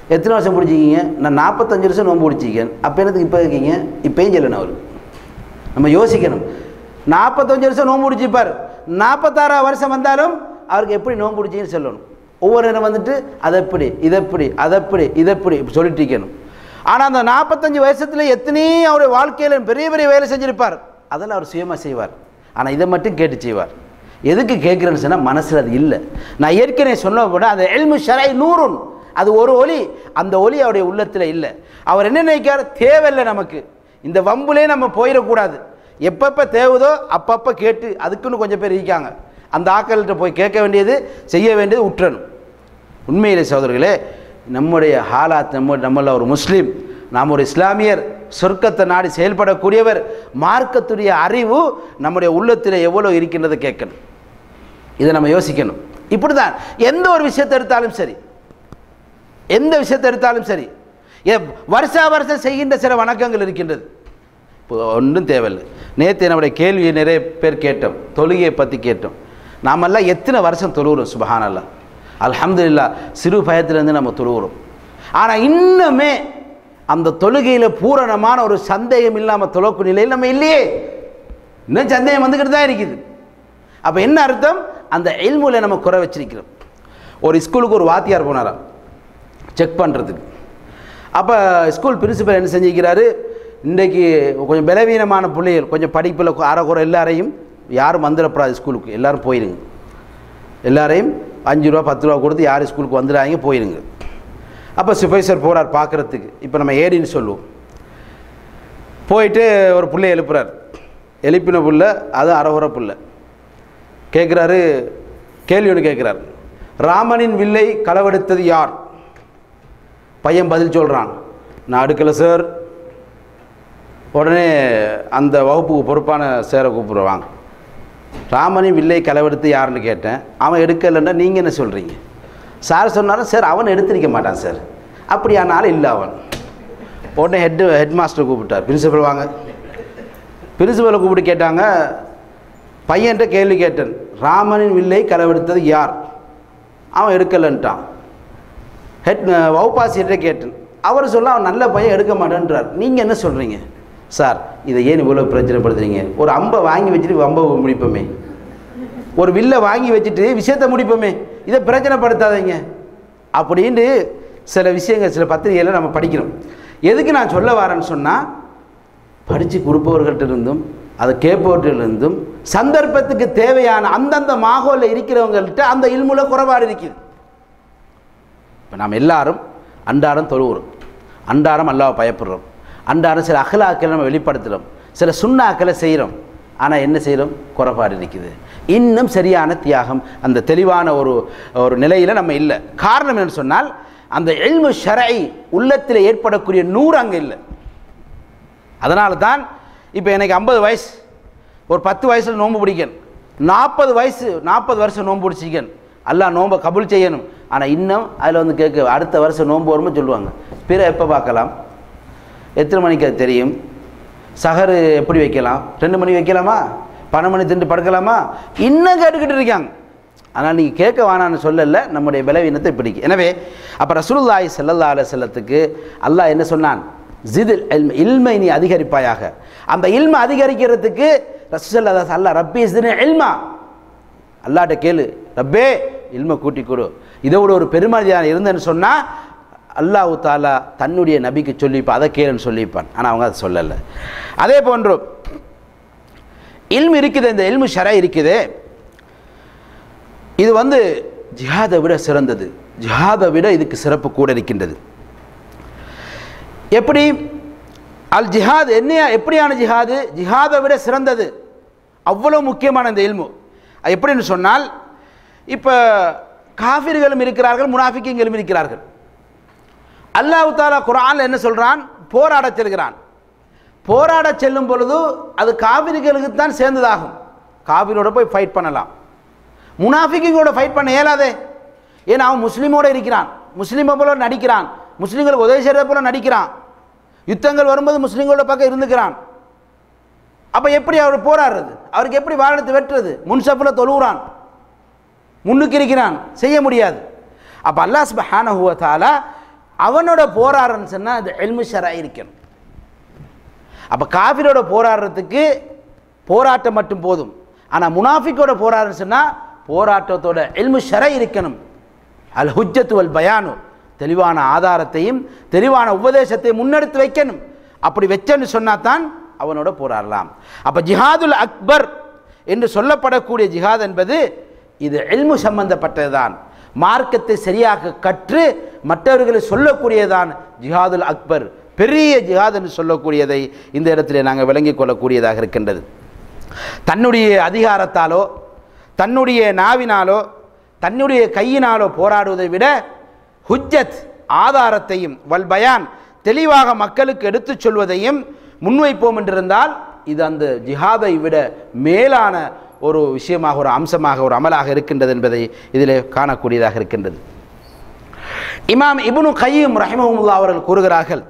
எத்தனை வருஷம் பிடிச்சிக்கிங்க நான் நாற்பத்தஞ்சு வருஷம் நோன்பு பிடிச்சிக்கேன் அப்போ என்னத்துக்கு இப்போ இருக்கீங்க இப்போயும் சொல்லணும் அவர் நம்ம யோசிக்கணும் நாற்பத்தஞ்சு வருஷம் நோன்பு பிடிச்சிப்பார் நாற்பத்தாறாம் வருஷம் வந்தாலும் அவருக்கு எப்படி நோன்பு பிடிச்சிங்கன்னு சொல்லணும் ஒவ்வொரு நேரம் வந்துட்டு அதை எப்படி இதெப்படி அதெப்படி இதெப்படி இப்படி சொல்லிட்டு இருக்கணும் ஆனால் அந்த நாற்பத்தஞ்சு வருஷத்துல எத்தனையோ அவருடைய வாழ்க்கையில் பெரிய பெரிய வேலை செஞ்சிருப்பார் அதெல்லாம் அவர் சுயமாக செய்வார் ஆனால் இதை மட்டும் கேட்டு செய்வார் எதுக்கு கேட்குறேன்னு சொன்னால் மனசில் அது இல்லை நான் ஏற்கனவே சொன்ன கூட அந்த எல்மு ஷரை நூறுன் அது ஒரு ஒளி அந்த ஒளி அவருடைய உள்ளத்தில் இல்லை அவர் என்ன நினைக்கிறார் தேவையில்லை நமக்கு இந்த வம்புலே நம்ம போயிடக்கூடாது எப்பப்போ தேவுதோ அப்பப்போ கேட்டு அதுக்குன்னு கொஞ்சம் பேர் இருக்காங்க அந்த ஆக்கள்கிட்ட போய் கேட்க வேண்டியது செய்ய வேண்டியது உற்றணும் உண்மையிலே சகோதரர்களே நம்முடைய ஹாலாத் நம்ம நம்மள ஒரு முஸ்லீம் நாம் ஒரு இஸ்லாமியர் சொர்க்கத்தை நாடி செயல்படக்கூடியவர் மார்க்கத்துடைய அறிவு நம்முடைய உள்ளத்தில் எவ்வளோ இருக்கின்றது கேட்கணும் இதை நம்ம யோசிக்கணும் இப்படி தான் எந்த ஒரு விஷயத்தை எடுத்தாலும் சரி எந்த விஷயத்தை எடுத்தாலும் சரி ஏ வருஷா வருஷம் செய்கின்ற சில வணக்கங்கள் இருக்கின்றது இப்போ ஒன்றும் தேவையில்லை நேற்று நம்முடைய கேள்வியை நிறைய பேர் கேட்டோம் தொழுகையை பற்றி கேட்டோம் நாமெல்லாம் எத்தனை வருஷம் தொழுகிறோம் சுபஹானல்லா அல்ஹம்துலில்லா சிறு பயத்திலேருந்து நம்ம தொழுகிறோம் ஆனால் இன்னுமே அந்த தொழுகையில் பூரணமான ஒரு சந்தேகம் இல்லாமல் தொழக்கூடிய நிலையில் நம்ம இல்லையே இன்னும் சந்தேகம் வந்துக்கிட்டு தான் இருக்குது அப்போ என்ன அர்த்தம் அந்த எல்முல நம்ம குறை வச்சிருக்கிறோம் ஒரு ஸ்கூலுக்கு ஒரு வாத்தியார் போனாராம் செக் பண்ணுறதுக்கு அப்போ ஸ்கூல் பிரின்சிபல் என்ன செஞ்சுக்கிறாரு இன்றைக்கு கொஞ்சம் பலவீனமான பிள்ளைகள் கொஞ்சம் படிப்பில் அறகுறை எல்லாரையும் யாரும் வந்துடக்கூடாது ஸ்கூலுக்கு எல்லாரும் போயிருங்க எல்லாரையும் அஞ்சு ரூபா பத்து ரூபா கொடுத்து யார் ஸ்கூலுக்கு வந்துடாதீங்க போயிருங்க அப்போ சுபைசர் போகிறார் பார்க்குறதுக்கு இப்போ நம்ம ஏடின்னு சொல்லுவோம் போயிட்டு ஒரு பிள்ளை எழுப்புறார் எழுப்பின புள்ள அது அறகுறை புள்ள கேட்குறாரு கேள்வி ஒன்று கேட்குறாரு ராமனின் வில்லை களவெடுத்தது யார் பையன் பதில் சொல்கிறான் நான் அடுக்கலை சார் உடனே அந்த வகுப்புக்கு பொறுப்பான சேரை கூப்பிடுவாங்க ராமனின் வில்லை களவெடுத்து யாருன்னு கேட்டேன் அவன் எடுக்கலைன்னா நீங்கள் என்ன சொல்கிறீங்க சார் சொன்னாலும் சார் அவன் எடுத்திருக்க மாட்டான் சார் அப்படியானாலும் இல்லை அவன் உடனே ஹெட் ஹெட் மாஸ்டர் கூப்பிட்டார் பிரின்சிபல் வாங்க பிரின்சிபலை கூப்பிட்டு கேட்டாங்க பையன்கிட்ட கேள்வி கேட்டேன் ராமனின் வில்லை களவெடுத்தது யார் அவன் எடுக்கலைன்ட்டான் ஹெட் வகுப்பாசிரியர்கிட்ட கேட்டேன் அவர் சொல்ல அவன் நல்ல பையன் எடுக்க மாட்டேன்றார் நீங்கள் என்ன சொல்கிறீங்க சார் இதை ஏன் இவ்வளோ பிரச்சனைப்படுத்துறீங்க ஒரு அம்பை வாங்கி வச்சுட்டு அம்பை முடிப்போமே ஒரு வில்லை வாங்கி வச்சுட்டு விஷயத்தை முடிப்போமே இதை பிரச்சனைப்படுத்தாதீங்க அப்படின்ட்டு சில விஷயங்கள் சில பத்திரிகைகளை நம்ம படிக்கிறோம் எதுக்கு நான் சொல்ல வரேன்னு சொன்னால் படித்து கொடுப்பவர்கள்ட்ட இருந்தும் அதை கேட்பவர்கிட்ட இருந்தும் சந்தர்ப்பத்துக்கு தேவையான அந்தந்த மாகோலில் இருக்கிறவங்கள்ட்ட அந்த இல்முல குறைபாடு இருக்குது இப்போ நாம் எல்லாரும் அன்றாடம் தொழுகிறோம் அன்றாடம் அல்லாவை பயப்படுறோம் அன்றாடம் சில அகலாக்களை நம்ம வெளிப்படுத்துகிறோம் சில சுண்ணாக்களை செய்கிறோம் ஆனால் என்ன செய்கிறோம் குறைபாடு இருக்குது இன்னும் சரியான தியாகம் அந்த தெளிவான ஒரு ஒரு நிலையில் நம்ம இல்லை காரணம் என்னன்னு சொன்னால் அந்த எல்மு ஷரை உள்ளத்தில் ஏற்படக்கூடிய நூறு அங்கே இல்லை அதனால தான் இப்போ எனக்கு ஐம்பது வயசு ஒரு பத்து வயசில் நோன்பு பிடிக்கணும் நாற்பது வயசு நாற்பது வருஷம் நோன்பு பிடிச்சிக்கன் அல்லாஹ் நோன்பை கபுல் செய்யணும் ஆனால் இன்னும் அதில் வந்து கேட்க அடுத்த வருஷம் நோன்பு வருமோ சொல்லுவாங்க பிற எப்போ பார்க்கலாம் எத்தனை மணிக்கு அது தெரியும் சஹரு எப்படி வைக்கலாம் ரெண்டு மணி வைக்கலாமா பன்னெண்டு மணி திண்டு படுக்கலாமா இன்னும் கேட்டுக்கிட்டு இருக்காங்க ஆனால் நீங்கள் கேட்க வேணான்னு சொல்லல நம்முடைய பலவீனத்தை பிடிக்கும் எனவே அப்போ ரசூலுல்லாஹி ஸல்லல்லாஹு அலைஹி வஸல்லத்துக்கு அல்லாஹ் என்ன சொன்னான் ஜிதில் இல்ம இல்மை நீ அதிகரிப்பாயாக அந்த இல்மை அதிகரிக்கிறதுக்கு ரசூல் அல்லா ரப்பி இஸ்தினி இல்மா அல்லாட்ட கேளு ரப்பே இல்மை கூட்டி கொடு இதோட ஒரு பெருமதியான இருந்தேன்னு சொன்னால் அல்லாஹு தாலா தன்னுடைய நபிக்கு சொல்லிப்பான் அதை கேளுன்னு சொல்லிப்பான் ஆனால் அவங்க அதை சொல்லலை அதே போன்று இல்மு இருக்குது இந்த இல்மு ஷரா இருக்குதே இது வந்து ஜிஹாதை விட சிறந்தது ஜிஹாதை விட இதுக்கு சிறப்பு கூட இருக்கின்றது எப்படி அல் ஜிஹாத் என்ன எப்படியான ஜிஹாது ஜிஹாதை விட சிறந்தது அவ்வளோ முக்கியமான இந்த இல்மு அது எப்படின்னு சொன்னால் இப்போ காஃபிர்களும் இருக்கிறார்கள் முனாஃபிக்கிங்களும் இருக்கிறார்கள் அல்லாஹ் தாலா குரானில் என்ன சொல்கிறான் போராடச் செல்கிறான் போராடச் செல்லும் பொழுது அது காவிரிகளுக்கு தான் சேர்ந்ததாகும் காவிரியோட போய் ஃபைட் பண்ணலாம் முனாஃபிக்கிங்கோட ஃபைட் பண்ண இயலாதே ஏன்னா அவன் முஸ்லீமோடு இருக்கிறான் முஸ்லீமை போல நடிக்கிறான் முஸ்லீம்களுக்கு உதவி செய்கிறத போல நடிக்கிறான் யுத்தங்கள் வரும்போது முஸ்லீம்களோட பக்கம் இருந்துக்கிறான் அப்போ எப்படி அவர் போராடுறது அவருக்கு எப்படி வாழத்தை வெட்டுறது முன்சப்பில் தொழுகிறான் முன்னுக்கு இருக்கிறான் செய்ய முடியாது அப்போ அல்லாஹ் சுப்ஹானஹு வ தஆலா அவனோட போராடுறன்னு சொன்னால் அது எல்மு ஷரா இருக்கணும் அப்போ காஃபிரோட போராடுறதுக்கு போராட்டம் மட்டும் போதும் ஆனால் முனாஃபிக்கோட போராடுறன்னு சொன்னால் போராட்டத்தோட எல்மு ஷரை இருக்கணும் அல் ஹுஜ்ஜத்து வல் பயானு தெளிவான ஆதாரத்தையும் தெளிவான உபதேசத்தையும் முன்னெடுத்து வைக்கணும் அப்படி வச்சேன்னு சொன்னால் தான் அவனோட போராடலாம் அப்போ ஜிஹாதுல் அக்பர் என்று சொல்லப்படக்கூடிய ஜிஹாத் என்பது இது எல்மு சம்பந்தப்பட்டதுதான் மார்க்கத்தை சரியாக கற்று மற்றவர்களை சொல்லக்கூடியதான் ஜிஹாதுல் அக்பர் பெரிய ஜிஹாத் என்று சொல்லக்கூடியதை இந்த இடத்திலே நாங்கள் விளங்கிக் கொள்ளக்கூடியதாக இருக்கின்றது தன்னுடைய அதிகாரத்தாலோ தன்னுடைய நாவினாலோ தன்னுடைய கையினாலோ போராடுவதை விட ஹுஜ்ஜத் ஆதாரத்தையும் வல் பயான் தெளிவாக மக்களுக்கு எடுத்துச் சொல்வதையும் முன்வைப்போம் என்றிருந்தால் இது அந்த ஜிஹாதை விட மேலான ஒரு விஷயமாக ஒரு அம்சமாக ஒரு அமலாக இருக்கின்றது என்பதை இதில் காணக்கூடியதாக இருக்கின்றது இமாம் இப்னு கையும் ரஹிமஹுல்லா அவர்கள் கூறுகிறார்கள்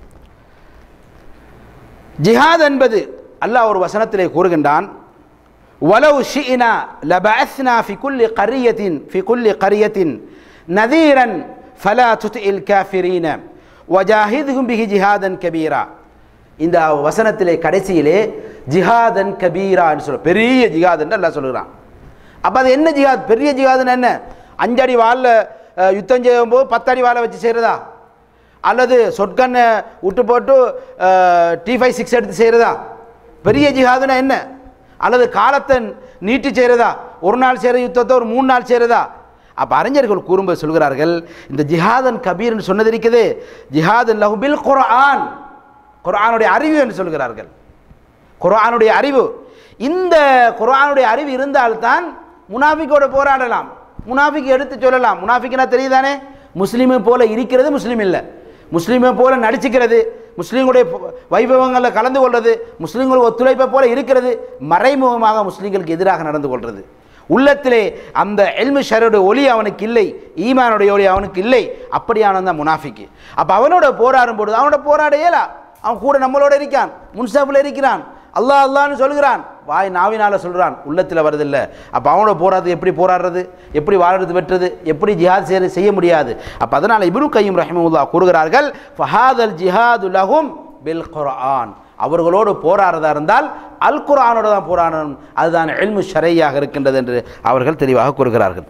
ஜிஹாத் என்பது அல்லாஹ் ஒரு வசனத்திலே கூறுகின்றான் வலவு ஷிஇனா லபஅஸ்னா ஃபி குல்லி கரியத்தின் ஃபி குல்லி கரியத்தின் நதீரன் ஃபலா துத்இல் காஃபிரீன வஜாஹிதுஹும் பிஹி ஜிஹாதன் கபீரா இந்த வசனத்திலே கடைசியிலே ஜிஹாதன் கபீரான்னு சொல்ல பெரிய ஜிஹாத் என்று அல்லாஹ் சொல்லுகிறான் அப்போ அது என்ன ஜிஹாத் பெரிய ஜிஹாதுன்னு என்ன அஞ்சடி வாளில் யுத்தம் செய்யும்போது பத்தடி வாழை வச்சு செய்கிறதா அல்லது சொற்கண்ணை விட்டு போட்டு டி ஃபைவ் சிக்ஸ் எடுத்து செய்கிறதா பெரிய ஜிஹாதுனா என்ன அல்லது காலத்தை நீட்டி செய்கிறதா ஒரு நாள் செய்கிற யுத்தத்தை ஒரு மூணு நாள் செய்கிறதா அப்போ அறிஞர்கள் கூறும்போது சொல்கிறார்கள் இந்த ஜிஹாதன் கபீர்னு சொன்னது இருக்குது ஜிஹாதன் லஹுபில் குர்ஆன் குர்ஆனுடைய அறிவு என்று சொல்கிறார்கள் குர்ஆனுடைய அறிவு இந்த குர்ஆனுடைய அறிவு இருந்தால்தான் முனாஃபிக்கோட போராடலாம் முனாஃபிக் எடுத்து சொல்லலாம் முனாஃபிக்னா தெரியுதானே முஸ்லீமை போல இருக்கிறது முஸ்லீம் இல்லை முஸ்லீமை போல நடிச்சுக்கிறது முஸ்லீம்களுடைய வைபவங்களில் கலந்து கொள்வது முஸ்லீம்கள் ஒத்துழைப்பை போல இருக்கிறது மறைமுகமாக முஸ்லீம்களுக்கு எதிராக நடந்து கொள்வது உள்ளத்திலே அந்த எல்மு ஷரோட ஒளி அவனுக்கு இல்லை ஈமானுடைய ஒளி அவனுக்கு இல்லை அப்படியானவன் தான் முனாஃபிக்கு அப்போ அவனோட போராடும் பொழுது அவனோட போராட இயலா அவன் கூட நம்மளோட இருக்கான் முன்சாஃபில் இருக்கிறான் அல்லாஹ் அல்லான்னு சொல்கிறான் வாய் நாவினால சொல்கிறான் உள்ளத்தில் வருதில்லை அப்போ அவனோட போராடுறது எப்படி போராடுறது எப்படி வாழ்றது வெட்டுறது எப்படி ஜிஹாத் செய்ய செய்ய முடியாது அப்போ அதனால் இப்னு கையும் ரஹிமுல்லா கூறுகிறார்கள் ஃபஹாதல் ஜிஹாது லஹும் பில் குர்ஆன் அவர்களோடு போராடுறதா இருந்தால் அல் குர்ஆனோட தான் போராடணும் அதுதான் எல்மு ஷரையாக இருக்கின்றது என்று அவர்கள் தெளிவாக கூறுகிறார்கள்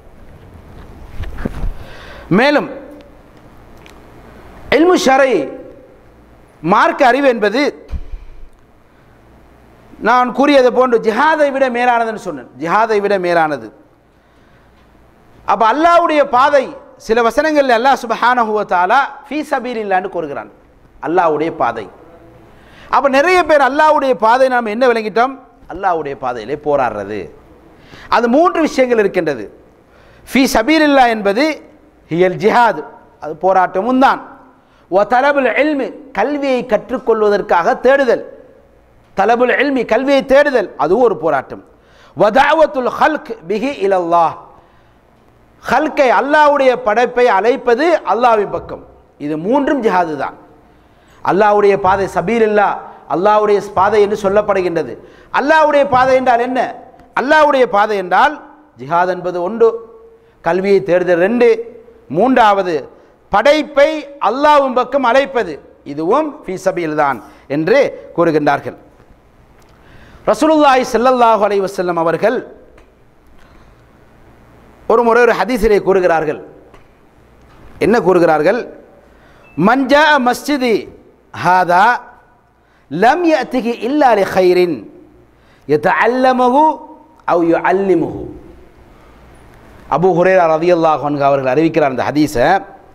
மேலும் எல்மு ஷரை மார்க்க அறிவு என்பது நான் கூறியது போன்று ஜிஹாதை விட மேலானதுன்னு சொன்னேன் ஜிஹாதை விட மேலானது அப்போ அல்லாவுடைய பாதை சில வசனங்களில் அல்லாஹ் சுபஹானஹுவ தாலா ஃபீ சபீர் இல்லான்னு கூறுகிறான் அல்லாவுடைய பாதை அப்போ நிறைய பேர் அல்லாவுடைய பாதை நாம் என்ன விளங்கிட்டோம் அல்லாவுடைய பாதையிலே போராடுறது அது மூன்று விஷயங்கள் இருக்கின்றது ஃபி சபீர் இல்லா என்பது ஹியல் ஜிஹாத் அது போராட்டமும் தான் ஒ தலபுல் எல்மு கல்வியை கற்றுக்கொள்வதற்காக தேடுதல் தலபுல் எல்மி கல்வியை தேடுதல் அதுவும் ஒரு போராட்டம் வதாவத்துல் ஹல்க் பிஹி இலல்லாஹ் ஹல்கை அல்லாவுடைய படைப்பை அழைப்பது அல்லாவின் பக்கம் இது மூன்றும் ஜிஹாது தான் அல்லாவுடைய பாதை சபீர் இல்லா அல்லாவுடைய பாதை என்று சொல்லப்படுகின்றது அல்லாவுடைய பாதை என்றால் என்ன அல்லாவுடைய பாதை என்றால் ஜிஹாத் என்பது ஒன்று கல்வியை தேடுதல் ரெண்டு மூன்றாவது படைப்பை அல்லாவின் பக்கம் அழைப்பது இதுவும் ஃபி சபீல் தான் என்று கூறுகின்றார்கள் ரசூலுல்லாஹி ஸல்லல்லாஹு அலைஹி வஸல்லம் அவர்கள் ஒரு முறை ஒரு ஹதீஸிலே கூறுகிறார்கள் என்ன கூறுகிறார்கள் மஞ்சா மஸ்ஜிதி ஹாதா லம் யஅதிகி இல்லா லி கைரின் யதஅல்லமஹு அவ் யுஅல்லிமுஹு அபூ ஹுரைரா ரலியல்லாஹு அன்ஹு அவர்கள் அறிவிக்கிறார் அந்த ஹதீஸை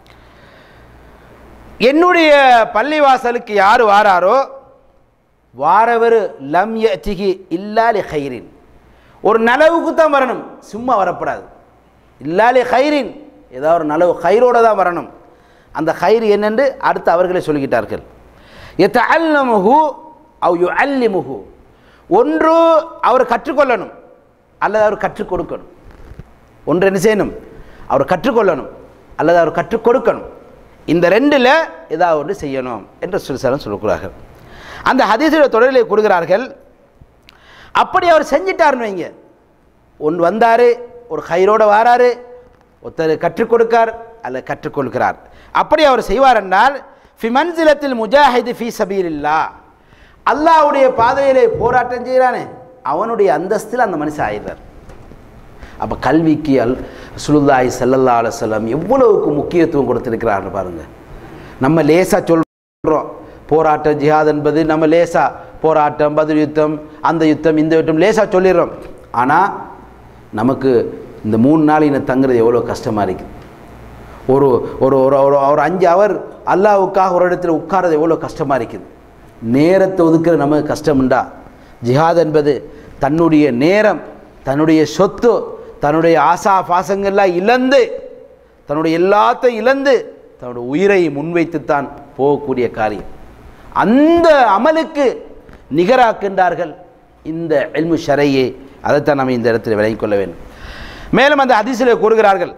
என்னுடைய பள்ளிவாசலுக்கு யார் வாராரோ வாரவர் லம் யஅதிகி இல்லா லி கைரின் ஒரு நலவுக்கு தான் வரணும் சும்மா வரப்படாது இல்லாலே ஹைரின் ஏதாவது ஒரு நலவு ஹைரோட தான் வரணும் அந்த ஹைர் என்னென்று அடுத்து அவர்களே சொல்லிக்கிட்டார்கள் எத்த அல்லமுஹு அவ் யு அல்லிமுஹு ஒன்று அவர் கற்றுக்கொள்ளணும் அல்லது அவர் கற்றுக் கொடுக்கணும் ஒன்று என்ன செய்யணும் அவர் கற்றுக்கொள்ளணும் அல்லது அவர் கற்றுக் கொடுக்கணும் இந்த ரெண்டில் ஏதாவது ஒன்று செய்யணும் என்று சொல்லி சொல்லுகிறார்கள் அந்த ஹதீஸோட தொடரிலே கூறுகிறார்கள் அப்படி அவர் செஞ்சிட்டாருன்னு வைங்க ஒன்று வந்தார் ஒரு ஹைரோட வாராரு ஒருத்தர் கற்றுக் கொடுக்கார் அல்ல கற்றுக்கொள்கிறார் அப்படி அவர் செய்வார் என்றால் ஃபி மன்சிலத்தில் முஜாஹிது ஃபி சபீலில்லா அல்லாஹ்வுடைய பாதையிலே போராட்டம் செய்கிறானே அவனுடைய அந்தஸ்தில் அந்த மனுஷன் ஆயிடுறார் அப்போ கல்விக்கு அல் சுலுல்லாய் சல்லல்லா அலுவலம் எவ்வளவுக்கு முக்கியத்துவம் கொடுத்திருக்கிறார்னு பாருங்க நம்ம லேசாக சொல்கிறோம் போராட்டம் ஜிஹாத் என்பது நம்ம லேசா போராட்டம் பதில் யுத்தம் அந்த யுத்தம் இந்த யுத்தம் லேசாக சொல்லிடுறோம் ஆனால் நமக்கு இந்த மூணு நாள் இன்னும் தங்குறது எவ்வளோ கஷ்டமாக இருக்குது ஒரு ஒரு ஒரு ஒரு ஒரு அஞ்சு அவர் அல்லாவுக்காக ஒரு இடத்துல உட்கார்றது எவ்வளோ கஷ்டமாக இருக்குது நேரத்தை ஒதுக்குற நமக்கு கஷ்டமுண்டா ஜிஹாத் என்பது தன்னுடைய நேரம் தன்னுடைய சொத்து தன்னுடைய ஆசா பாசங்கள்லாம் இழந்து தன்னுடைய எல்லாத்தையும் இழந்து தன்னுடைய உயிரை முன்வைத்துத்தான் போகக்கூடிய காரியம் அந்த அமலுக்கு நிகராக்கின்றார்கள் இந்த எல்மு ஷரையே அதைத்தான் நம்ம இந்த இடத்துல விளங்கிக் கொள்ள வேண்டும் மேலும் அந்த ஹதீஸில் கூறுகிறார்கள்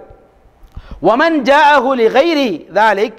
ஒமன் ஜாஹு லிகைரி தாலிக்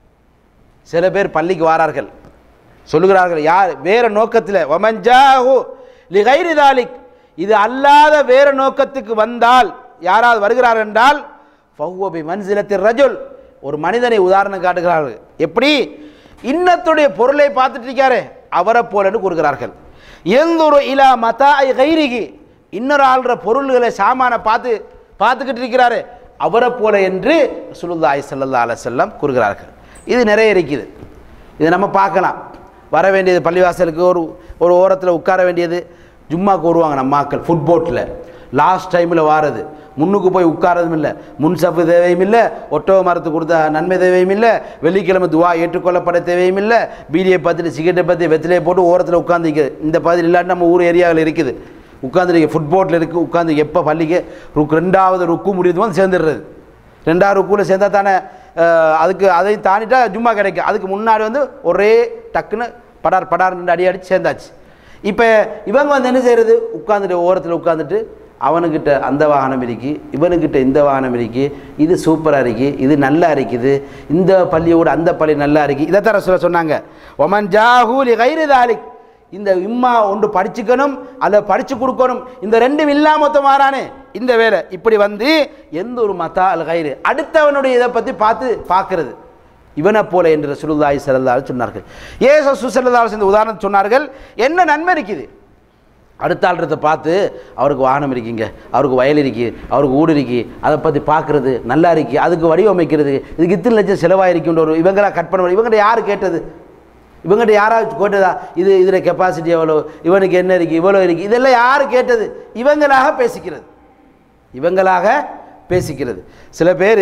சில பேர் பள்ளிக்கு வாரார்கள் சொல்லுகிறார்கள் யார் வேற நோக்கத்தில் ஒமன் ஜாஹு லிகைரி தாலிக் இது அல்லாத வேற நோக்கத்துக்கு வந்தால் யாராவது வருகிறார் என்றால் ஃபஹுவபி மன்சிலத்தில் ரஜுல் ஒரு மனிதனை உதாரணம் காட்டுகிறார்கள் எப்படி இன்னத்துடைய பொருளை பார்த்துட்டு இருக்காரு அவரை போலன்னு கூறுகிறார்கள் எந்தொரு இலா மதா கைரிகி இன்னொரு ஆள்ற பொருள்களை சாமான பார்த்து பார்த்துக்கிட்டு இருக்கிறாரு அவரை போல என்று சுலுல்லாய் சல்லா அலசல்லாம் கூறுகிறார்கள் இது நிறைய இருக்குது இதை நம்ம பார்க்கலாம் வர வேண்டியது பள்ளிவாசலுக்கு ஒரு ஒரு ஓரத்தில் உட்கார வேண்டியது ஜும்மாக்கு வருவாங்க நம்ம மக்கள் ஃபுட்போட்டில் லாஸ்ட் டைமில் வாரது முன்னுக்கு போய் உட்காரதும் இல்லை முன் சப்பு தேவையும் இல்லை ஒட்டோ மரத்து கொடுத்த நன்மை தேவையும் இல்லை வெள்ளிக்கிழமை துவா ஏற்றுக்கொள்ளப்பட தேவையும் இல்லை பீடியை பற்றிட்டு சிகரெட்டை பற்றி வெத்திலையை போட்டு ஓரத்தில் உட்காந்துருக்குது இந்த பகுதியில் இல்லாட்டி நம்ம ஊர் ஏரியாவில் இருக்குது உட்காந்துருக்கு ஃபுட்போட்டில் இருக்குது உட்காந்து எப்போ பள்ளிக்கு ருக் ரெண்டாவது ருக்கு முடியுது வந்து சேர்ந்துடுறது ரெண்டாவது ருக்குவில் சேர்ந்தா தானே அஹ், அதுக்கு அதை தாண்டிட்டா ஜும்மா கிடைக்கும் அதுக்கு முன்னாடி வந்து ஒரே டக்குன்னு படார் படார் ரெண்டு அடி அடிச்சு சேர்ந்தாச்சு இப்போ இவங்க வந்து என்ன செய்கிறது உட்காந்துட்டு ஓரத்தில் உட்காந்துட்டு அவனுக்கிட்ட அந்த வாகனம் இருக்கு இவனுக்கிட்ட இந்த வாகனம் இருக்கு இது சூப்பராக இருக்கு இது நல்லா இருக்குது இந்த பள்ளியோட அந்த பள்ளி நல்லா இருக்கு இதை தர சொல்ல சொன்னாங்க ஒமன் ஜாஹூலி கைரு தாலிக் இந்த இம்மா ஒன்று படிச்சுக்கணும் அல்ல படிச்சு கொடுக்கணும் இந்த ரெண்டும் இல்லாமத்த மாறானே இந்த வேலை இப்படி வந்து எந்த ஒரு மதா அல் கயிறு அடுத்தவனுடைய இதை பற்றி பார்த்து பார்க்கறது இவனை போல என்று சுருதாய் சிறந்தால் சொன்னார்கள் ஏசு சுசல்லால் இந்த உதாரணம் சொன்னார்கள் என்ன நன்மை இருக்குது அடுத்த ஆள்றதை பார்த்து அவருக்கு வாகனம் இருக்குங்க அவருக்கு வயல் இருக்கு அவருக்கு ஊடு இருக்கு அதை பற்றி பார்க்குறது நல்லா இருக்கு அதுக்கு வடிவமைக்கிறது இதுக்கு இத்தனை லட்சம் செலவாயிருக்குன்ற ஒரு இவங்களா கட் பண்ண இவங்கள்ட்ட யார் கேட்டது இவங்ககிட்ட யாராவது கேட்டதா இது இதில் கெப்பாசிட்டி எவ்வளோ இவனுக்கு என்ன இருக்குது இவ்வளோ இருக்குது இதெல்லாம் யார் கேட்டது இவங்களாக பேசிக்கிறது இவங்களாக பேசிக்கிறது சில பேர்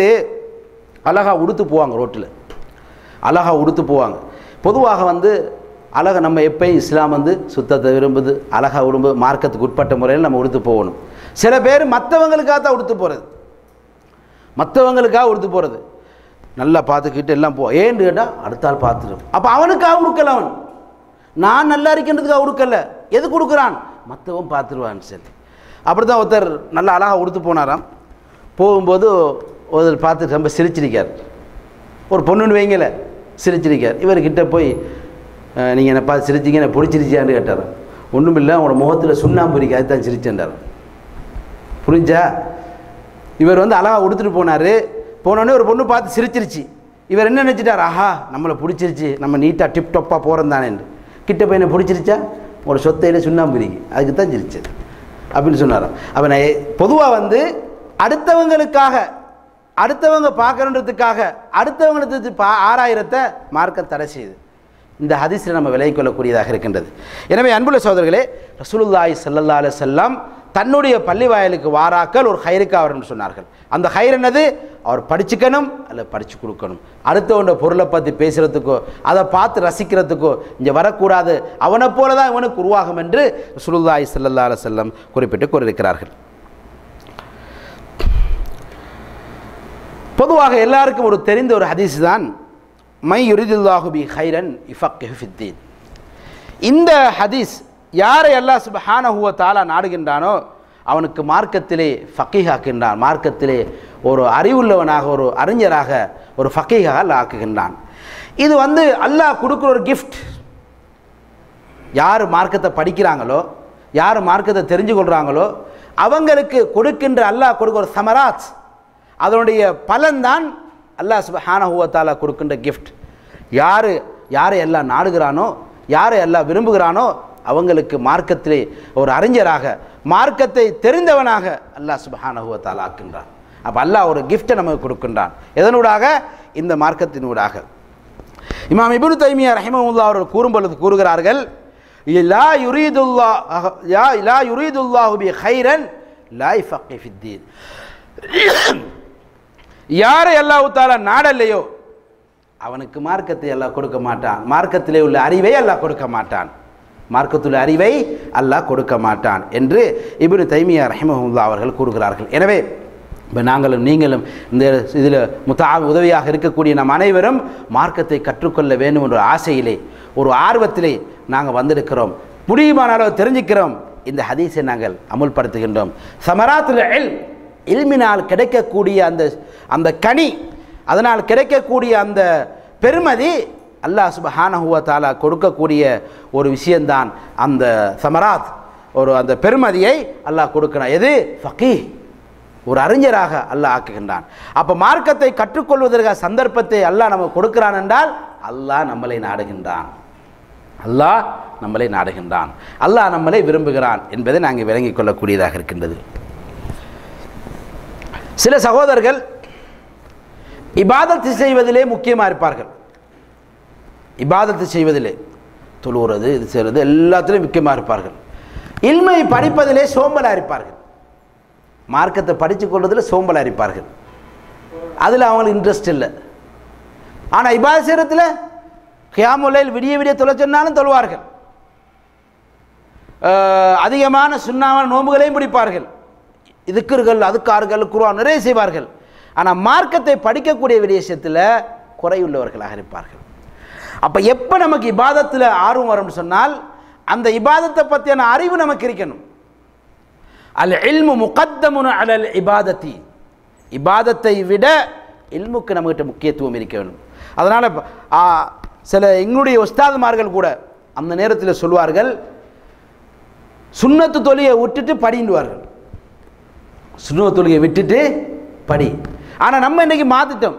அழகா உடுத்து போவாங்க ரோட்டில் அழகா உடுத்து போவாங்க பொதுவாக வந்து அழகை நம்ம எப்பயும் இஸ்லாம் வந்து சுத்தத்தை விரும்புது அழகா விரும்பு மார்க்கத்துக்கு உட்பட்ட முறையில் நம்ம உடுத்து போகணும் சில பேர் மற்றவங்களுக்காக தான் உடுத்து போகிறது மற்றவங்களுக்காக உடுத்து போகிறது நல்லா பார்த்துக்கிட்டு எல்லாம் போ ஏன்னு கேட்டால் அடுத்த ஆள் பார்த்துடும் அப்போ அவனுக்காக உடுக்கல அவன் நான் நல்லா இருக்கின்றதுக்காக உடுக்கல எது கொடுக்குறான் மற்றவன் பார்த்துருவான்னு சொல்லி அப்படி தான் ஒருத்தர் நல்லா அழகாக உடுத்து போனாராம் போகும்போது ஒருத்தர் பார்த்து ரொம்ப சிரிச்சிருக்கார் ஒரு பொண்ணுன்னு வைங்கல சிரிச்சிருக்கார் இவர்கிட்ட போய் நீங்கள் என்ன பார்த்து சிரிச்சிங்க என்ன பிடிச்சிருச்சியான்னு கேட்டார் ஒன்றும் இல்லை அவங்களோட முகத்தில் சுண்ணாம்பு இருக்கு அதுதான் சிரிச்சேன்டார் புரிஞ்சா இவர் வந்து அழகாக உடுத்துட்டு போனார் போனோடனே ஒரு பொண்ணு பார்த்து சிரிச்சிருச்சு இவர் என்ன நினச்சிட்டார் ஆஹா நம்மளை பிடிச்சிருச்சு நம்ம நீட்டாக டிப் டப்பாக போகிறோம் தானேன்னு கிட்ட போய் என்ன பிடிச்சிருச்சா ஒரு சொத்தையில் சுண்ணாம்பு இருக்கு அதுக்கு தான் சிரிச்சது அப்படின்னு சொன்னாராம் அப்போ நான் பொதுவாக வந்து அடுத்தவங்களுக்காக அடுத்தவங்க பார்க்கணுன்றதுக்காக அடுத்தவங்களுக்கு பா ஆறாயிரத்தை மார்க்கம் தடை செய்யுது இந்த ஹதீஸில் நம்ம விலை கொள்ளக்கூடியதாக இருக்கின்றது எனவே அன்புள்ள சோதர்களே ரசூலுல்லாஹி ஸல்லல்லாஹு அலைஹி வஸல்லம் தன்னுடைய பள்ளி வாயலுக்கு வாராக்கள் ஒரு ஹைருக்கு அவர்னு சொன்னார்கள் அந்த ஹைர் என்னது அவர் படிச்சுக்கணும் அல்ல படித்து கொடுக்கணும் அடுத்தவனோட பொருளை பற்றி பேசுகிறதுக்கோ அதை பார்த்து ரசிக்கிறதுக்கோ இங்கே வரக்கூடாது அவனை போல தான் இவனுக்கு உருவாகும் என்று ரசூலுல்லாஹி ஸல்லல்லாஹு அலைஹி வஸல்லம் குறிப்பிட்டு கூறியிருக்கிறார்கள் பொதுவாக எல்லாருக்கும் ஒரு தெரிந்த ஒரு ஹதீஸ் தான் மை யுரிதுல்லாஹு பி ஹைரன் இஃபக் ஃபித்தீன் இந்த ஹதீஸ் யாரை அல்லாஹ் சுப்ஹானஹு வ தஆலா நாடுகின்றானோ அவனுக்கு மார்க்கத்திலே ஃபக்கீஹாக்கின்றான் மார்க்கத்திலே ஒரு அறிவுள்ளவனாக ஒரு அறிஞராக ஒரு ஃபக்கீஹாக அல்லாஹ் ஆக்குகின்றான் இது வந்து அல்லாஹ் கொடுக்குற ஒரு கிஃப்ட் யார் மார்க்கத்தை படிக்கிறாங்களோ யார் மார்க்கத்தை தெரிஞ்சு கொள்கிறாங்களோ அவங்களுக்கு கொடுக்கின்ற அல்லாஹ் கொடுக்குற சமராத் அதனுடைய பலன்தான் அல்லாஹ் சுப்ஹானஹு வ தஆலா கொடுக்கின்ற கிஃப்ட் யார் யாரை எல்லாம் நாடுகிறானோ யாரை எல்லாம் விரும்புகிறானோ அவங்களுக்கு மார்க்கத்திலே ஒரு அறிஞராக மார்க்கத்தை தெரிந்தவனாக அல்லாஹ் சுப்ஹானஹு வ தஆலா ஆக்கின்றான் அப்போ அல்லாஹ் ஒரு கிஃப்ட்டை நமக்கு கொடுக்கின்றான் எதனூடாக இந்த மார்க்கத்தினூடாக இமாம் இப்னு தைமியா ரஹிமஹுல்லா அவர்கள் கூறும் பொழுது கூறுகிறார்கள் லா யுரீதுல்லா யா லா யுரீதுல்லாஹு பி ஹைரன் லா யஃபக்கி ஃபித்தீன் யாரை அல்லாஹ் தாலா நாடல்லையோ அவனுக்கு மார்க்கத்தை அல்லாஹ் கொடுக்க மாட்டான் மார்க்கத்திலே உள்ள அறிவை அல்லாஹ் கொடுக்க மாட்டான் மார்க்கத்துள்ள அறிவை அல்லாஹ் கொடுக்க மாட்டான் என்று இப்னு தைமியா ரஹிமஹுல்லா அவர்கள் கூறுகிறார்கள் எனவே இப்போ நாங்களும் நீங்களும் இந்த இதில் முத்தா உதவியாக இருக்கக்கூடிய நம் அனைவரும் மார்க்கத்தை கற்றுக்கொள்ள வேண்டும் என்ற ஆசையிலே ஒரு ஆர்வத்திலே நாங்கள் வந்திருக்கிறோம் முடியுமான அளவு தெரிஞ்சுக்கிறோம் இந்த ஹதீஸை நாங்கள் அமுல்படுத்துகின்றோம் சமராத்துல எல் இல்மினால் கிடைக்கக்கூடிய அந்த அந்த கனி அதனால் கிடைக்கக்கூடிய அந்த பெருமதி அல்லாஹ் சுபஹானஹு வ தஆலா கொடுக்கக்கூடிய ஒரு விஷயம்தான் அந்த சமராத் ஒரு அந்த பெருமதியை அல்லாஹ் கொடுக்கிறான் எது ஃபகீஹ் ஒரு அறிஞராக அல்லாஹ் ஆக்குகின்றான் அப்போ மார்க்கத்தை கற்றுக்கொள்வதற்காக சந்தர்ப்பத்தை அல்லாஹ் நமக்கு கொடுக்கிறான் என்றால் அல்லாஹ் நம்மளை நாடுகின்றான் அல்லாஹ் நம்மளை நாடுகின்றான் அல்லாஹ் நம்மளை விரும்புகிறான் என்பதை நாங்கள் விளங்கிக் கொள்ளக்கூடியதாக இருக்கின்றது சில சகோதரர்கள் இபாதத்து செய்வதிலே முக்கியமாக இருப்பார்கள் இபாதத்து செய்வதிலே தொழுகிறது இது செய்கிறது எல்லாத்திலையும் முக்கியமாக இருப்பார்கள் இல்மை படிப்பதிலே சோம்பலாக இருப்பார்கள் மார்க்கத்தை படித்து கொள்வதில் சோம்பலாக இருப்பார்கள் அதில் அவங்களுக்கு இன்ட்ரெஸ்ட் இல்லை ஆனால் இபாத செய்கிறதுல கியாமுலையில் விடிய விடிய தொலை சொன்னாலும் தொழுவார்கள் அஹ், அதிகமான சுண்ணாமல் நோன்புகளையும் பிடிப்பார்கள் இதுக்குர்கள் அதுக்கார்கள் குர்ஆன் நிறைய செய்வார்கள் ஆனால் மார்க்கத்தை படிக்கக்கூடிய விஷயத்தில் குறையுள்ளவர்களாக இருப்பார்கள் அப்போ எப்போ நமக்கு இபாதத்தில் ஆர்வம் வரும்னு சொன்னால் அந்த இபாதத்தை பற்றியான அறிவு நமக்கு இருக்கணும் அல் இல்மு முகத்தமுன அலல் இபாதத்தி இபாதத்தை விட இல்முக்கு நம்மகிட்ட முக்கியத்துவம் இருக்க வேண்டும் அதனால் சில எங்களுடைய உஸ்தாதுமார்கள் கூட அந்த நேரத்தில் சொல்வார்கள் சுன்னத்து தொழியை விட்டுட்டு படிண்டுவார்கள் சுண்ண தொழுகையை விட்டுட்டு படி ஆனால் நம்ம இன்னைக்கு மாற்றிட்டோம்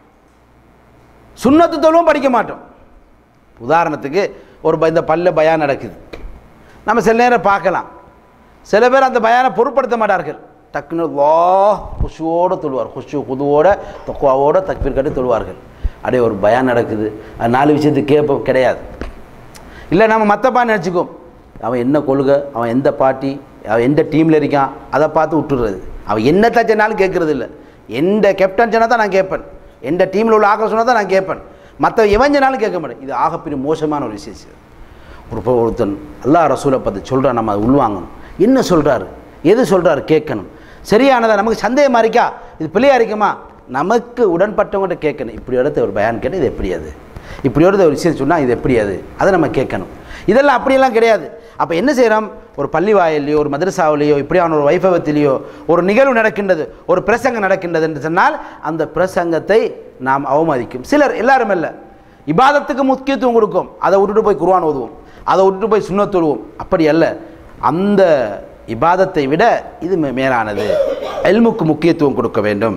சுண்ணத்து தொழுவும் படிக்க மாட்டோம் உதாரணத்துக்கு ஒரு ப- இந்த பல்ல பயான் நடக்குது நம்ம சில நேரம் பார்க்கலாம் சில பேர் அந்த பயானை பொருட்படுத்த மாட்டார்கள் டக்குன்னு வா குஷுவோடு தொழுவார் குஷு குதுவோட தொக்குவாவோட தக்பீர் கட்டி தொழுவார்கள் அப்படியே ஒரு பயான் நடக்குது அது நாலு விஷயத்துக்கு கேட்ப கிடையாது இல்லை நம்ம மற்ற பாட்டு நினச்சிக்கோம் அவன் என்ன கொள்கை அவன் எந்த பார்ட்டி அவன் எந்த டீமில் இருக்கான் அதை பார்த்து விட்டுறது அவன் என்ன தச்சனாலும் கேட்குறது இல்லை எந்த கேப்டன் சொன்னால் தான் நான் கேட்பேன் எந்த டீமில் உள்ள ஆக்கள் சொன்னால் தான் நான் கேட்பேன் மற்ற எவஞ்சனாலும் கேட்க மாட்டேன் இது ஆகப்பெரிய மோசமான ஒரு விஷயம் ஒரு பொ- ஒருத்தன் அல்லாஹ் ரசூலை பற்றி சொல்கிறான் நம்ம அதை உள்வாங்கணும் என்ன சொல்கிறாரு எது சொல்கிறாரு கேட்கணும் சரியானதா நமக்கு சந்தேகமாக இருக்கா இது பிள்ளையா இருக்குமா நமக்கு உடன்பட்டவங்கள்ட்ட கேட்கணும் இப்படி இடத்த ஒரு பயான் கேட்டால் இது எப்படி அது இப்படி ஒரு ஒரு விஷயம் சொன்னால் இது எப்படி அது அதை நம்ம கேட்கணும் இதெல்லாம் அப்படியெல்லாம் கிடையாது அப்போ என்ன செய்கிறோம் ஒரு பள்ளி வாயிலையோ ஒரு மதரசாவிலேயோ இப்படியான ஒரு வைபவத்திலேயோ ஒரு நிகழ்வு நடக்கின்றது ஒரு பிரசங்கம் நடக்கின்றது என்று சொன்னால் அந்த பிரசங்கத்தை நாம் அவமதிக்கும் சிலர் எல்லாரும் இல்லை இபாதத்துக்கு முக்கியத்துவம் கொடுக்கும் அதை விட்டுட்டு போய் குர்ஆன் ஓதுவோம் அதை விட்டுட்டு போய் சுன்னத் தொழுவோம் அப்படி அல்ல அந்த இபாதத்தை விட இது மே- மேலானது எல்முக்கு முக்கியத்துவம் கொடுக்க வேண்டும்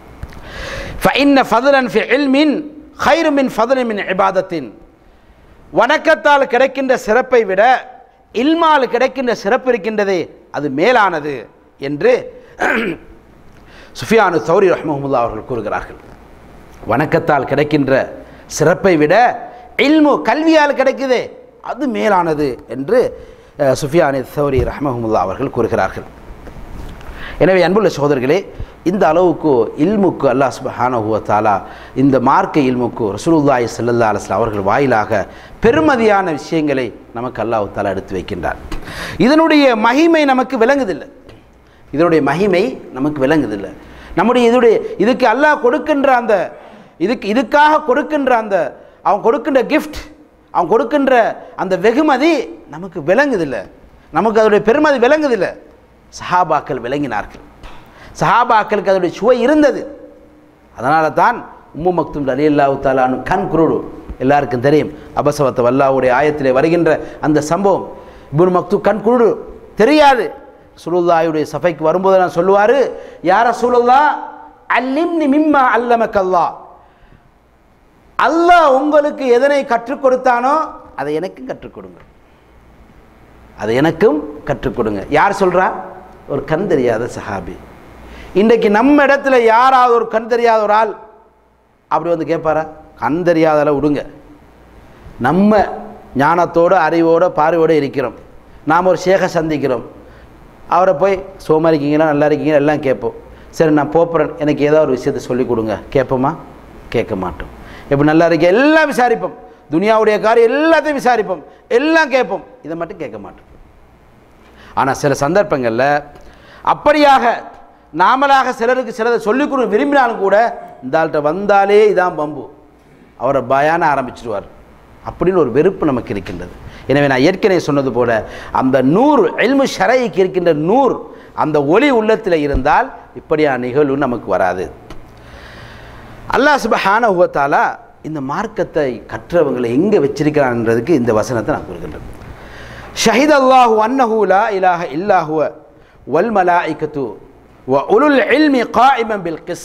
فإن فضلا في علم خير من فضل من عبادة வணக்கத்தால் கிடைக்கின்ற சிறப்பை விட இல்மால் கிடைக்கின்ற சிறப்பு இருக்கின்றதே அது மேலானது என்று சுஃபியானு சௌரி ரஹ்மஹமுல்லா அவர்கள் கூறுகிறார்கள் வணக்கத்தால் கிடைக்கின்ற சிறப்பை விட இல்மு கல்வியால் கிடைக்குதே அது மேலானது என்று அஹ், சுஃபியானு சௌரி ரஹ்மஹமுல்லா அவர்கள் கூறுகிறார்கள் எனவே அன்புள்ள சகோதரர்களே இந்த அளவுக்கு இல்முக்கு அல்லாஹ் சுப்ஹானஹு வ தஆலா இந்த மார்க்க இல்முக்கு ரசூலுல்லாஹி ஸல்லல்லாஹு அலைஹி வஸல்லம் அவர்கள் வாயிலாக பெருமதியான விஷயங்களை நமக்கு அல்லாஹ் தஆலா எடுத்து வைக்கின்றார் இதனுடைய மகிமை நமக்கு விளங்குதில்லை இதனுடைய மகிமை நமக்கு விளங்குதில்லை நம்முடைய இதனுடைய இதுக்கு அல்லாஹ் கொடுக்கின்ற அந்த இதுக்கு இதுக்காக கொடுக்கின்ற அந்த அவன் கொடுக்கின்ற கிஃப்ட் அவன் கொடுக்கின்ற அந்த வெகுமதி நமக்கு விளங்குதில்லை நமக்கு அதனுடைய பெருமதி விளங்குதில்லை சஹாபாக்கள் விளங்கினார்கள் சஹாபாக்களுக்கு அதனுடைய சுவை இருந்தது அதனால தான் உம்மு மக்தும் அலி அல்லாஹு தாலானு கண் குருடு எல்லாருக்கும் தெரியும் அபசவத்த வல்லாவுடைய ஆயத்திலே வருகின்ற அந்த சம்பவம் இப்னு மக்து கண் குருடு தெரியாது சுலுல்லாயுடைய சபைக்கு வரும்போது நான் சொல்லுவார் யார சுலுல்லா அல்லிம்னி மிம்மா அல்லமக்கல்லா அல்லாஹ் உங்களுக்கு எதனை கற்றுக் கொடுத்தானோ அதை எனக்கும் கற்றுக் கொடுங்க அதை எனக்கும் கற்றுக் கொடுங்க யார் சொல்றா ஒரு கண் தெரியாத சஹாபி இன்றைக்கு நம்ம இடத்துல யாராவது ஒரு கண் தெரியாத ஒரு ஆள் அப்படி வந்து கேட்பாரா கண் தெரியாதால விடுங்க நம்ம ஞானத்தோடு அறிவோடு பார்வையோடு இருக்கிறோம் நாம் ஒரு ஷேகை சந்திக்கிறோம் அவரை போய் சோமா இருக்கீங்களா நல்லா இருக்கீங்களா எல்லாம் கேட்போம் சரி நான் போப்புறேன் எனக்கு ஏதோ ஒரு விஷயத்தை சொல்லிக் கொடுங்க கேட்போமா கேட்க மாட்டோம் இப்போ நல்லா இருக்க எல்லாம் விசாரிப்போம் துனியாவுடைய காரியம் எல்லாத்தையும் விசாரிப்போம் எல்லாம் கேட்போம் இதை மட்டும் கேட்க மாட்டோம் ஆனால் சில சந்தர்ப்பங்களில் அப்படியாக நாமளாக சிலருக்கு சிலதை சொல்லிக் கொடுக்க விரும்பினாலும் கூட இந்த ஆள்கிட்ட வந்தாலே இதான் பம்பு அவரை பயான ஆரம்பிச்சிடுவார் அப்படின்னு ஒரு வெறுப்பு நமக்கு இருக்கின்றது எனவே நான் ஏற்கனவே சொன்னது போல அந்த நூறு எல்மு ஷரைக்கு இருக்கின்ற நூறு அந்த ஒளி உள்ளத்தில் இருந்தால் இப்படியான நிகழ்வு நமக்கு வராது அல்லாஹ் சுபஹான உவத்தாலா இந்த மார்க்கத்தை கற்றவங்களை எங்கே வச்சிருக்கிறான்றதுக்கு இந்த வசனத்தை நான் கூறுகின்றேன் ஷஹித் அல்லாஹு அன்னஹு லா இலாஹ இல்லாஹுவ வல் மலாயிகத்து வ உலுல் இல்மி காயிமம் பில் கிஸ்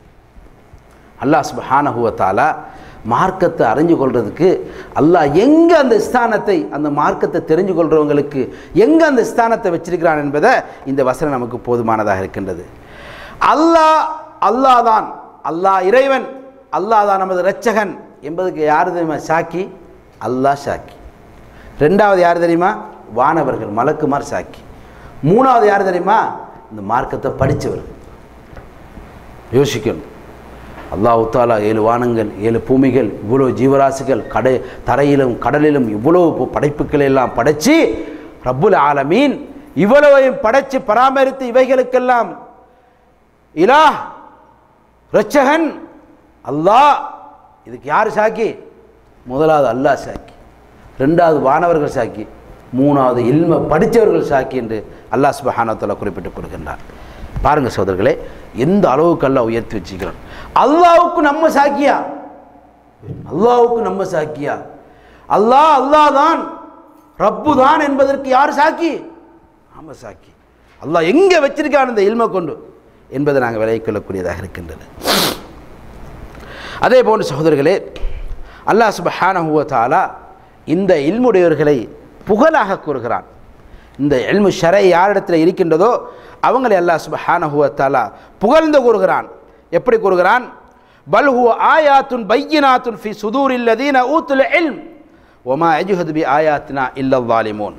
அல்லாஹ் சுபஹானஹு வ தஆலா மார்க்கத்தை அறிஞ்சு கொள்றதுக்கு அல்லாஹ் எங்கே அந்த ஸ்தானத்தை அந்த மார்க்கத்தை தெரிஞ்சு கொள்றவங்களுக்கு எங்கே அந்த ஸ்தானத்தை வச்சிருக்கிறான் என்பதை இந்த வசனம் நமக்கு போதுமானதாக இருக்கின்றது அல்லாஹ் அல்லாஹ் தான் அல்லாஹ் இறைவன் அல்லாஹ் தான் நமது இரட்சகன் என்பதுக்கு யார் தெரியுமா சாக்கி அல்லாஹ் சாக்கி ரெண்டாவது யார் தெரியுமா வானவர்கள் மலக்குமார் சாக்கி மூணாவது யார் தெரியுமா இந்த மார்க்கத்தை படித்தவர் யோசிக்கணும் அல்லாஹ் தாலா ஏழு வானங்கள் ஏழு பூமிகள் இவ்வளோ ஜீவராசிகள் கடை தரையிலும் கடலிலும் இவ்வளோ பு- படைப்புகளை எல்லாம் படைச்சு ரப்புல் ஆலமீன் இவ்வளவையும் படைச்சு பராமரித்து இவைகளுக்கெல்லாம் இலாஹ் ரட்சகன் அல்லாஹ் இதுக்கு யார் சாக்கி முதலாவது அல்லாஹ் சாக்கி ரெண்டாவது வானவர்கள் சாக்கி மூணாவது இல்ம படித்தவர்கள் சாக்கி என்று அல்லாஹ் சுபஹானத்தில் குறிப்பிட்டு கொடுக்கின்றார் பாருங்க சோதர்களே எந்த அளவுக்கு அல்லாஹ் உயர்த்தி வச்சுக்கிறான் அல்லாவுக்கு நம்ம சாக்கியா அல்லாவுக்கு நம்ம சாக்கியா அல்லாஹ் அல்லாஹ் தான் ரப்பு தான் என்பதற்கு யார் சாக்கி ஆமாம் சாக்கி அல்லாஹ் எங்கே வச்சிருக்கான் இந்த இல்மை கொண்டு என்பதை நாங்கள் விலகிக் கொள்ளக்கூடியதாக இருக்கின்றது அதே போன்று சகோதரர்களே அல்லாஹ் சுபஹானஹு வ தஆலா இந்த இல்முடையவர்களை புகழாக கூறுகிறான் இந்த இல்மு ஷரை யாரிடத்தில் இருக்கின்றதோ அவங்களை அல்லாஹ் சுபஹானஹு வ தஆலா புகழ்ந்து கூறுகிறான் எப்படி கூறுகிறான் பல் ஹுவ ஆயாத்துன் பையினாத்துன் ஃபி சுதூரில் லதீன ஊத்துல் இல்ம் ஒமா அஜுஹது பி ஆயாத்தினா இல்லல் வாலிமூன்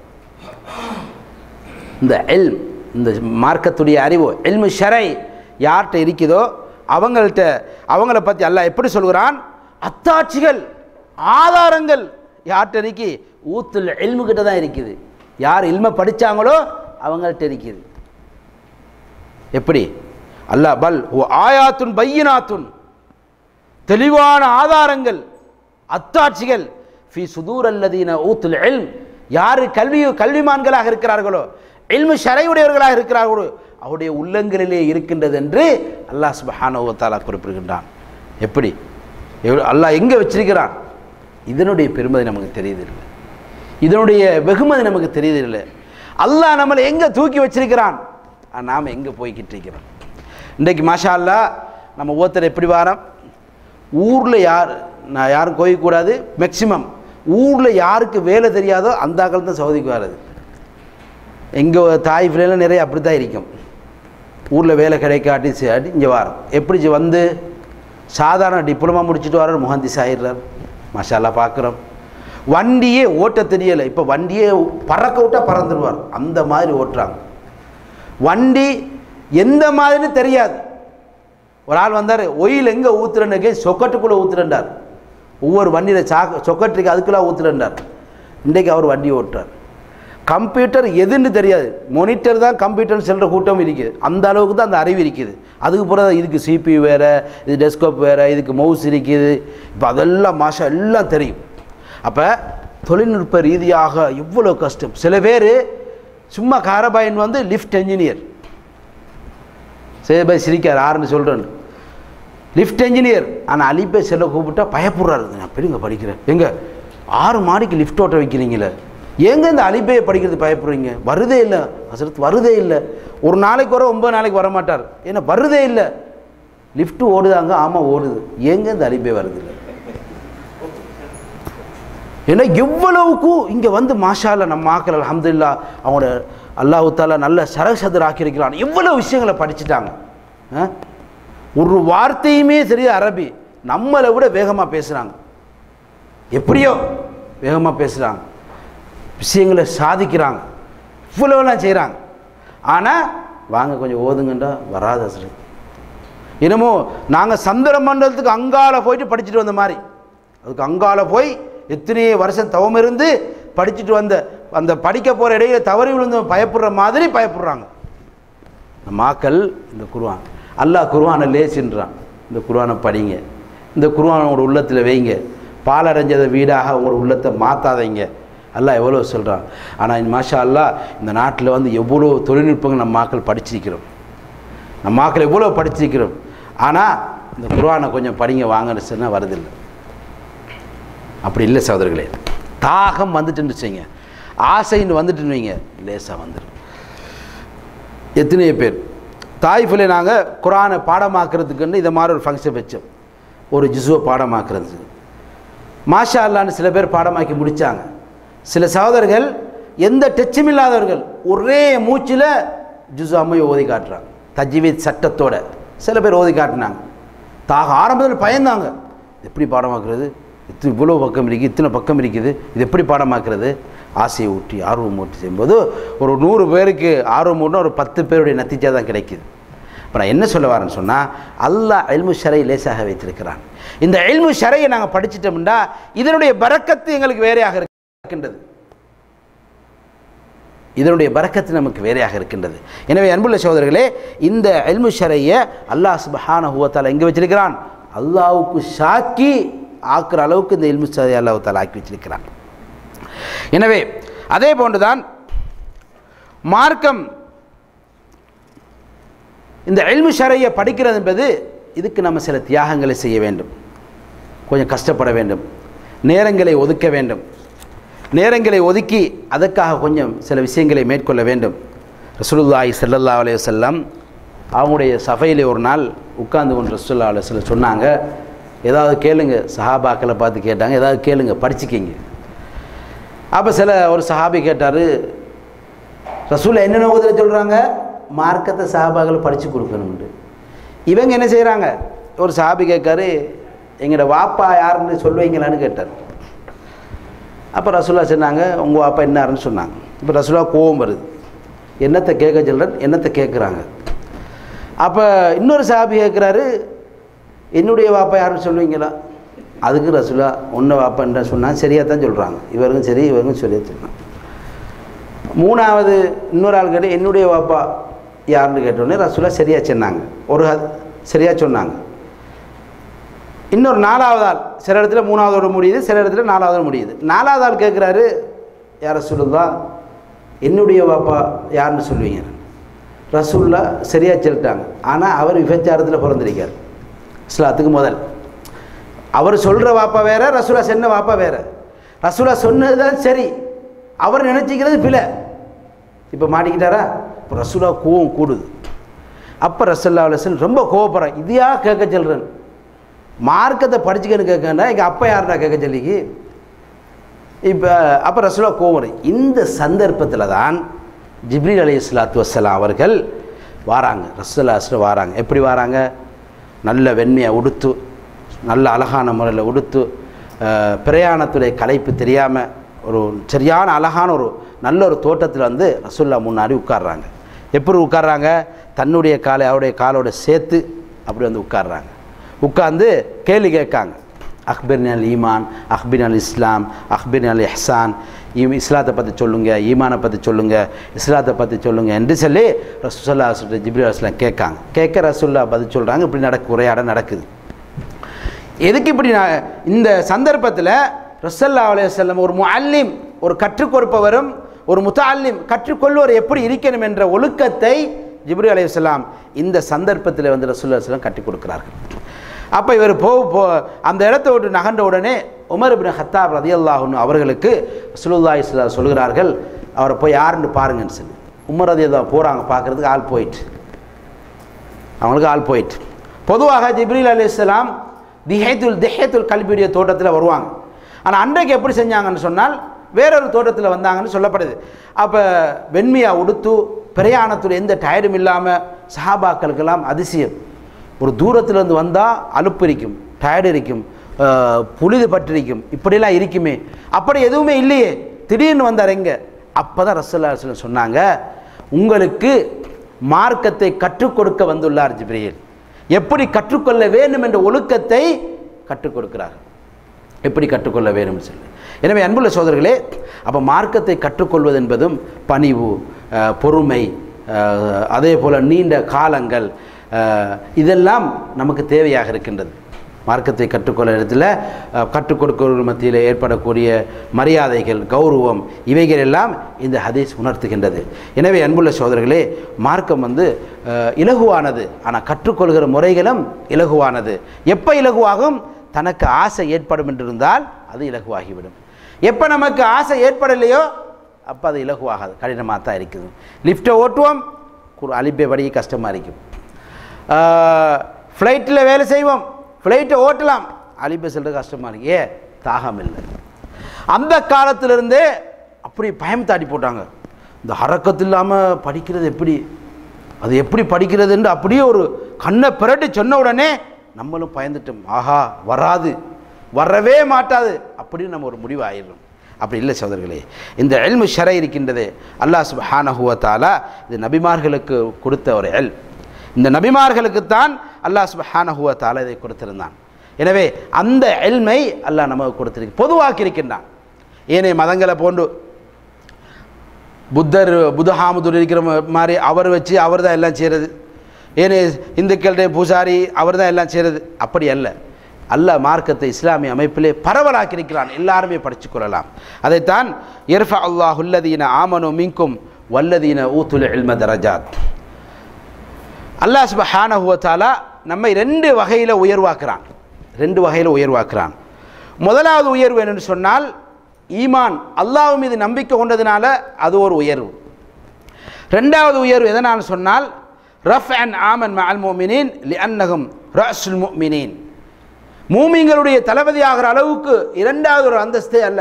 இந்த எல்ம் இந்த மார்க்கத்துடைய அறிவு எல்மு ஷரை யார்கிட்ட இருக்குதோ அவங்கள்ட்ட அவங்கள பற்றி அல்லாஹ் எப்படி சொல்கிறான் அத்தாட்சிகள் ஆதாரங்கள் யார்கிட்ட இருக்கு ஊத்துல எல்மு கிட்ட தான் இருக்குது யார் இல்மை படிச்சாங்களோ அவங்கள்ட்ட இருக்குது எப்படி அல்லாஹ் பல் ஓ ஆயாத்துன் பையினாத்துன் தெளிவான ஆதாரங்கள் அத்தாட்சிகள் ஃபி சுதூர் அல்லதீன ஊத்துல் இல்ம் யார் கல்வி கல்விமான்களாக இருக்கிறார்களோ இல்மு ஷரையுடையவர்களாக இருக்கிறார்களோ அவருடைய உள்ளங்களிலே இருக்கின்றது என்று அல்லாஹ் சுபஹானஹு வ தஆலா குறிப்பிடுகின்றான் எப்படி எவ்வளவு- அல்லாஹ் எங்கே வச்சிருக்கிறான் இதனுடைய பெருமதி நமக்கு தெரியுதில்லை இதனுடைய வெகுமதி நமக்கு தெரியுதில்லை அல்லாஹ் நம்மளை எங்கே தூக்கி வச்சிருக்கிறான் நாம் எங்கே போய்கிட்டு இருக்கிறோம் இன்றைக்கு மாஷா அல்லாஹ் நம்ம ஒருத்தர் எப்படி வாரோம் ஊரில் யார் நான் யாரும் கோயக்கூடாது மேக்சிமம் ஊரில் யாருக்கு வேலை தெரியாதோ அந்த காலத்து தான் சவுதிக்கு வர்றது எங்கள் தாய் பிள்ளைலாம் நிறைய அப்படி தான் இருக்கும் ஊரில் வேலை கிடைக்காட்டி சரி இங்கே வாரம் எப்படி இங்க வந்து சாதாரண டிப்ளமா முடிச்சுட்டு வர முஹந்திஸ் ஆயிடுறார் மஷாலா பார்க்குறோம் வண்டியே ஓட்ட தெரியலை இப்போ வண்டியே பறக்க விட்டா பறந்துடுவார் அந்த மாதிரி ஓட்டுறாங்க வண்டி எந்த மாதிரின்னு தெரியாது ஒரு ஆள் வந்தார் ஒயில் எங்கே ஊத்துறேன்னு சொக்கட்டுக்குள்ளே ஊத்துறேன்டார் ஒவ்வொரு வண்டியில் சாக்கு சொக்கட்டுக்கு அதுக்குள்ளே ஊத்துறேன்டார் இன்றைக்கு அவர் வண்டி ஓட்டுறார் கம்ப்யூட்டர் எதுன்னு தெரியாது மொனிட்டர் தான் கம்ப்யூட்டர்னு சொல்கிற கூட்டம் இருக்குது அந்த அளவுக்கு தான் அந்த அறிவு இருக்குது அதுக்கு பிறகு இதுக்கு சிபியு வேறு இது டெஸ்க்டாப் வேறு இதுக்கு மவுஸ் இருக்குது இப்போ அதெல்லாம் மாஷா எல்லாம் தெரியும் அப்போ தொழில்நுட்ப ரீதியாக எவ்வளோ கஷ்டம் சில பேர் சும்மா காரபாயின் வந்து லிஃப்ட் என்ஜினியர் சரி பாய் சிரிக்கார் ஆறுன்னு சொல்கிறேன் லிஃப்ட் என்ஜினியர் ஆனால் அலிபே செல்ல கூப்பிட்டா பயப்படுறாரு நான் பெருங்க படிக்கிறேன் எங்க ஆறு மாடிக்கு லிஃப்ட் ஓட்ட வைக்கிறீங்களே ஏங்க இந்த அலிபேயை படிக்கிறது பயப்படுறீங்க வருதே இல்லை அசரத் வருதே இல்லை ஒரு நாளைக்கு வர ஒன்பது நாளைக்கு வர மாட்டார் ஏன்னா வருதே இல்லை லிஃப்ட்டு ஓடுதாங்க ஆமாம் ஓடுது ஏங்க இந்த அலிபே வருது இல்லை ஏன்னா எவ்வளவுக்கு இங்கே வந்து மாஷால நம்ம ஆக்கள் அல்ஹம்துலில்லா அவங்களோட அல்லாஹு தாலா நல்ல சரசதர் ஆக்கியிருக்கிறான் எவ்வளவு விஷயங்களை படிச்சுட்டாங்க ஆ? ஒரு வார்த்தையுமே சரியா அரபி நம்மளை விட வேகமாக பேசுகிறாங்க எப்படியோ வேகமாக பேசுகிறாங்க விஷயங்களை சாதிக்கிறாங்க இவ்வளோலாம் செய்கிறாங்க ஆனால் வாங்க கொஞ்சம் ஓதுங்கண்டா வராது அசரு என்னமோ நாங்கள் சந்திர மண்டலத்துக்கு அங்கால போயிட்டு படிச்சுட்டு வந்த மாதிரி அதுக்கு அங்கால போய் எத்தனையோ வருஷம் தவம் இருந்து படிச்சுட்டு வந்த அந்த படிக்க போகிற இடையில தவறி விழுந்து பயப்படுற மாதிரி பயப்படுறாங்க நம்ம மாக்கள் இந்த குர்ஆன் அல்லாஹ் குர்ஆனை லேசின்றான் இந்த குர்ஆனை படிங்க இந்த குர்ஆனை உங்களோட உள்ளத்தில் வைங்க பாலடைஞ்சத வீடாக உங்களோட உள்ளத்தை மாற்றாதீங்க அல்லாஹ் எவ்வளோ சொல்கிறான் ஆனால் மாஷா அல்லாஹ் இந்த நாட்டில் வந்து எவ்வளோ தொழில்நுட்பங்கள் நம்ம மாக்கள் படிச்சிருக்கிறோம் நம்ம மாக்கள் எவ்வளோ படிச்சிருக்கிறோம் ஆனால் இந்த குர்ஆனை கொஞ்சம் படிங்க வாங்கன்னு சொன்னால் வருதில்லை அப்படி இல்லை சகோதரர்களே தாகம் வந்துட்டுன்னு செய்யுங்க ஆசைன்னு வந்துட்டுன்னு வைங்க லேசாக வந்துடும் எத்தனையோ பேர் தாய்ஃபில் நாங்கள் குரானை பாடமாக்குறதுக்குன்னு இதை மாதிரி ஒரு ஃபங்க்ஷன் வச்சோம் ஒரு ஜிசுவை பாடமாக்குறதுக்கு மாஷா அல்லான்னு சில பேர் பாடமாக்கி முடித்தாங்க சில சகோதரர்கள் எந்த டச்சும் இல்லாதவர்கள் ஒரே மூச்சில் ஜுசு அம்மையை ஓதி காட்டுறாங்க தஜ்வீத் சட்டத்தோட சில பேர் ஓதி காட்டினாங்க தாக ஆரம்பத்தில் பயந்தாங்க எப்படி பாடமாக்குறது இத்தனை இவ்வளோ பக்கம் இருக்குது இத்தனை பக்கம் இருக்குது இது எப்படி பாடமாக்குறது ஆசையை ஊட்டி ஆர்வம் ஊட்டி செய்யும்போது ஒரு நூறு பேருக்கு ஆர்வம் ஊட்டினா ஒரு பத்து பேருடைய நத்திஜா தான் கிடைக்குது இப்போ நான் என்ன சொல்ல வரேன்னு சொன்னால் அல்லாஹ் எல்மு ஷரை லேசாக வைத்திருக்கிறான் இந்த எல்மு ஷரையை நாங்கள் படிச்சிட்டோம்னா இதனுடைய பரக்கத்து எங்களுக்கு வேறையாக இருக்கின்றது இதனுடைய பரக்கத்து நமக்கு வேறையாக இருக்கின்றது எனவே அன்புள்ள சகோதரர்களே இந்த எல்மு ஷரையை அல்லாஹ் சுபஹான ஹுவத்தால் எங்கே வச்சிருக்கிறான் அல்லாவுக்கு சாக்கி ஆக்குற அளவுக்கு இந்த எல்மு ஷரையை அல்லாஹ் தாலா ஆக்கி வச்சிருக்கிறான் எனவே அதே போன்றுதான் மார்க்கம் இந்த எல்மு ஷரையை படிக்கிறது என்பது இதுக்கு நம்ம சில தியாகங்களை செய்ய வேண்டும் கொஞ்சம் கஷ்டப்பட வேண்டும் நேரங்களை ஒதுக்க வேண்டும் நேரங்களை ஒதுக்கி அதற்காக கொஞ்சம் சில விஷயங்களை மேற்கொள்ள வேண்டும் ரசூலுல்லாஹி ஸல்லல்லாஹு அலைஹி வஸல்லம் அவங்களுடைய சபையிலே ஒரு நாள் உட்கார்ந்து கொண்டு ரசூல்லா அலைஹி சொன்னாங்க ஏதாவது கேளுங்க சஹாபாக்களை பார்த்து கேட்டாங்க ஏதாவது கேளுங்க படிச்சுக்கிங்க அப்போ சில ஒரு சஹாபி கேட்டார் ரசூல் என்ன நோக்கத்தில் சொல்கிறாங்க மார்க்கத்தை சஹாபாக்கள் படித்து கொடுக்கணும்னு இவங்க என்ன செய்கிறாங்க ஒரு சஹாபி கேட்காரு எங்களோட வாப்பா யாருன்னு சொல்லுவீங்களான்னு கேட்டார் அப்போ ரசூலா சொன்னாங்க உங்கள் வாப்பா என்னாருன்னு சொன்னாங்க இப்போ ரசூலா கோவம் வருது என்னத்தை கேட்க சொல்கிறேன் என்னத்தை கேட்குறாங்க அப்போ இன்னொரு சாபி கேட்குறாரு என்னுடைய வாப்பா யாருன்னு சொல்லுவீங்களா அதுக்கு ரசூலா ஒன்று வாப்பான்ற சொன்னால் சரியாக தான் சொல்கிறாங்க இவருக்கும் சரி இவருக்கும் சரியாக சொல்கிறாங்க மூணாவது இன்னொரு ஆள் கேட்டு என்னுடைய வாப்பா யாருன்னு கேட்டோடனே ரசூலா சரியாக சொன்னாங்க ஒரு சரியாக சொன்னாங்க இன்னொரு நாலாவது ஆள் சில இடத்துல மூணாவதோட முடியுது சில இடத்துல நாலாவதோட முடியுது நாலாவது ஆள் கேட்குறாரு யார் ரசூலுல்லா என்னுடைய வாப்பா யாருன்னு சொல்லுவீங்க ரசூல்லா சரியாக சொல்லிட்டாங்க ஆனால் அவர் விபச்சாரத்தில் பிறந்திருக்கார் இஸ்லாத்துக்கு முதல் அவர் சொல்கிற வாப்பா வேற ரசூலா சொன்ன வாப்பா வேற ரசூலா சொன்னது தான் சரி அவர் நினச்சிக்கிறது பிழை இப்போ மாட்டிக்கிட்டாரா இப்போ ரசூலா கோவம் கூடுது அப்போ ரசல்லா அலுவலன் ரொம்ப கோவப்படுறேன் இதையா கேட்க சொல்கிறேன் மார்க்கத்தை படிச்சுக்கன்னு கேட்கண்டா எங்கள் அப்பா யாருடா கேட்க சொல்லிக்கு இப்போ அப்போ ரசூலா கோவம் இந்த சந்தர்ப்பத்தில் தான் ஜிப்ரீல் அலி இஸ்லாத்து வசலாம் அவர்கள் வாராங்க ரசூல்லா அஸ்லம் வாராங்க எப்படி வாராங்க நல்ல வெண்மையை உடுத்து நல்ல அழகான முறையில் உடுத்து அஹ், பிரயாணத்துடைய களைப்பு தெரியாமல் ஒரு சரியான அழகான ஒரு நல்ல ஒரு தோட்டத்தில் வந்து ரசூல்லா முன்னாடி உட்கார்றாங்க எப்படி உட்கார்றாங்க தன்னுடைய காலை அவருடைய காலோட சேர்த்து அப்படி வந்து உட்கார்றாங்க உட்கார்ந்து கேள்வி கேட்காங்க அக்பிர்ன் அல் ஈமான் அக்பின் அல் இஸ்லாம் அக்பின் அல் இஹ்சான் ஈ- இஸ்லாத்தை பற்றி சொல்லுங்க ஈமானை பற்றி சொல்லுங்க இஸ்லாத்தை பற்றி சொல்லுங்க என்று சொல்லி ரசூல்லா ஜிப்ரி அஸ்லாம் கேட்காங்க கேட்க ரசூல்லா பதில் சொல்கிறாங்க இப்படி நடக்கு உரையாட நடக்குது எதுக்கு இப்படி நான் இந்த சந்தர்ப்பத்தில் ரசல்லா அலையம் ஒரு முஅல்லிம் ஒரு கற்றுக் கொடுப்பவரும் ஒரு முத்தல்லிம் கற்றுக்கொள்வோர் எப்படி இருக்கணும் என்ற ஒழுக்கத்தை ஜிப்ரி அலையாம் இந்த சந்தர்ப்பத்தில் வந்து ரசூல்லா அலுவலம் கற்றுக் கொடுக்கிறார்கள் அப்போ இவர் போ போ அந்த இடத்த விட்டு நகர்ந்த உடனே உமர் இப்னு ஹத்தாப் ரதியல்லாஹுன்னு அவர்களுக்கு ரசூலுல்லாஹி ஸல்லல்லாஹு அலைஹி சொல்கிறார்கள் அவரை போய் யாருன்னு பாருங்கன்னு சொல்லி உமர் ரதியல்லா போகிறாங்க பார்க்குறதுக்கு ஆள் போயிட்டு அவங்களுக்கு ஆள் போயிட்டு பொதுவாக ஜிப்ரீல் அலி இஸ்லாம் திஹேத்துல் திஹேத்துல் கல்பியுடைய தோட்டத்தில் வருவாங்க ஆனால் அன்றைக்கு எப்படி செஞ்சாங்கன்னு சொன்னால் வேறொரு தோட்டத்தில் வந்தாங்கன்னு சொல்லப்படுது அப்போ வெண்மையா உடுத்து பிரயாணத்துடைய எந்த டயர்டும் இல்லாமல் சஹாபாக்களுக்கெல்லாம் அதிசயம் ஒரு தூரத்திலிருந்து வந்தால் அலுப்பு இருக்கும் டயர்டு இருக்கும் அஹ், புழுது பட்டிருக்கும் இப்படியெல்லாம் இருக்குமே அப்படி எதுவுமே இல்லையே திடீர்னு வந்தார் எங்க அப்போ தான் ரசல்லா சொன்னாங்க உங்களுக்கு மார்க்கத்தை கற்றுக் கொடுக்க வந்துள்ளார் ஜிப்ரீல் எப்படி கற்றுக்கொள்ள வேண்டும் என்ற ஒழுக்கத்தை கற்றுக் கொடுக்கிறார் எப்படி கற்றுக்கொள்ள வேண்டும் சொல்லி எனவே அன்புள்ள சோதர்களே அப்போ மார்க்கத்தை கற்றுக்கொள்வது என்பதும் பணிவு அஹ், பொறுமை அஹ், அதே போல் நீண்ட காலங்கள் அஹ், இதெல்லாம் நமக்கு தேவையாக இருக்கின்றது மார்க்கத்தை கற்றுக்கொள்ள இடத்துல அஹ், கற்றுக் கொடுக்கிறவர்கள் மத்தியில் ஏற்படக்கூடிய மரியாதைகள் கௌரவம் இவைகள் எல்லாம் இந்த ஹதீஸ் உணர்த்துகின்றது எனவே அன்புள்ள சோதர்களே மார்க்கம் வந்து அஹ், இலகுவானது ஆனால் கற்றுக்கொள்கிற முறைகளும் இலகுவானது எப்போ இலகுவாகும் தனக்கு ஆசை ஏற்படும் என்று இருந்தால் அது இலகுவாகிவிடும் எப்போ நமக்கு ஆசை ஏற்படலையோ அப்போ அது இலகுவாகாது கடினமாக தான் இருக்குது லிஃப்ட்டை ஓட்டுவோம் ஒரு அலிப்பை படிக்க கஷ்டமாக இருக்கும் ஃப்ளைட்டில் வேலை செய்வோம் ஃப்ளைட்டை ஓட்டலாம் அலிப்பை செல்றது கஷ்டமாக இருக்கு ஏ தாகம் இல்லை அந்த காலத்திலிருந்தே அப்படி பயம் தாட்டி போட்டாங்க இந்த ஹரக்கத்து இல்லாமல் படிக்கிறது எப்படி அது எப்படி படிக்கிறதுன்னு அப்படியே ஒரு கண்ணை பிரட்டி சொன்ன உடனே நம்மளும் பயந்துட்டோம் ஆஹா வராது வரவே மாட்டாது அப்படின்னு நம்ம ஒரு முடிவு ஆயிடும் அப்படி இல்லை சோதர்களே இந்த எல்மு ஷரை இருக்கின்றது அல்லாஹ் சுப்ஹானஹு வ தஆலா இது நபிமார்களுக்கு கொடுத்த ஒரு எல் இந்த நபிமார்களுக்குத்தான் அல்லாஹ் சுப்ஹானஹு வ தஆலா இதை கொடுத்திருந்தான் எனவே அந்த எல்மை அல்லாஹ் நமக்கு கொடுத்திருக்கு பொதுவாக்கி இருக்கின்றான் ஏனைய மதங்களை போன்று புத்தர் புத்தஹாமுதர் இருக்கிற ம- மாதிரி அவர் வச்சு அவர் தான் எல்லாம் செய்கிறது ஏனே இந்துக்களுடைய பூசாரி அவர் தான் எல்லாம் செய்கிறது அப்படி அல்ல அல்லாஹ் மார்க்கத்தை இஸ்லாமிய அமைப்பிலே பரவலாக்கி இருக்கிறான் எல்லாருமே படித்துக் கொள்ளலாம் அதைத்தான் இர்ஃபா அல்லாஹுல்லதீன ஆமனு மின்கும் வல்லதீன ஊத்துல் இல்ம தரஜாத் அல்லாஹ் சுப்ஹானஹு வ தஆலா நம்மை ரெண்டு வகையில் உயர்வாக்குறான் ரெண்டு வகையில் உயர்வாக்குறான் முதலாவது உயர்வு என்னன்னு சொன்னால் ஈமான் அல்லாஹ் மீது நம்பிக்கை கொண்டதுனால அது ஒரு உயர்வு ரெண்டாவது உயர்வு எதனால் சொன்னால் ரஃப் அன் ஆமன் மஅல் முஃமினீன் லிஅன்னஹும் ரஅசுல் முஃமினீன் மூமிங்களுடைய தளபதி ஆகிற அளவுக்கு இரண்டாவது ஒரு அந்தஸ்தே அல்ல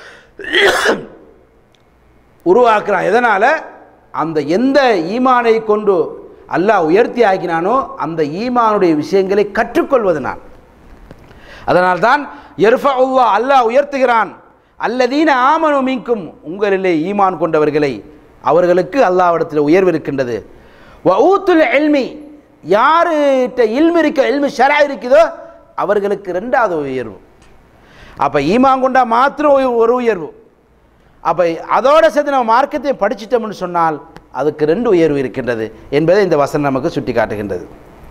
உருவாக்குறான் எதனால் அந்த எந்த ஈமானை கொண்டு அல்லாஹ் உயர்த்தி ஆக்கினானோ அந்த ஈமானுடைய விஷயங்களை கற்றுக்கொள்வதனால் அதனால்தான் எர்ஃபா உல்லா அல்லாஹ் உயர்த்துகிறான் அல்லதீன ஆமனு மீன்கும் உங்களிலே ஈமான் கொண்டவர்களை அவர்களுக்கு அல்லாஹ்விடத்தில் உயர்வு இருக்கின்றது வஊத்துல் எல்மி யாருகிட்ட இல்மு இருக்க எல்மு ஷரா இருக்குதோ அவர்களுக்கு ரெண்டாவது உயர்வு அப்போ ஈமான் கொண்டா மாத்திரம் ஒரு- ஒரு உயர்வு அப்போ அதோட சேர்த்து நம்ம மார்க்கத்தை படிச்சிட்டோம்னு சொன்னால் அதுக்கு ரெண்டு உயர்வு இருக்கின்றது என்பதை இந்த வசனம் நமக்கு சுட்டி காட்டுகின்றது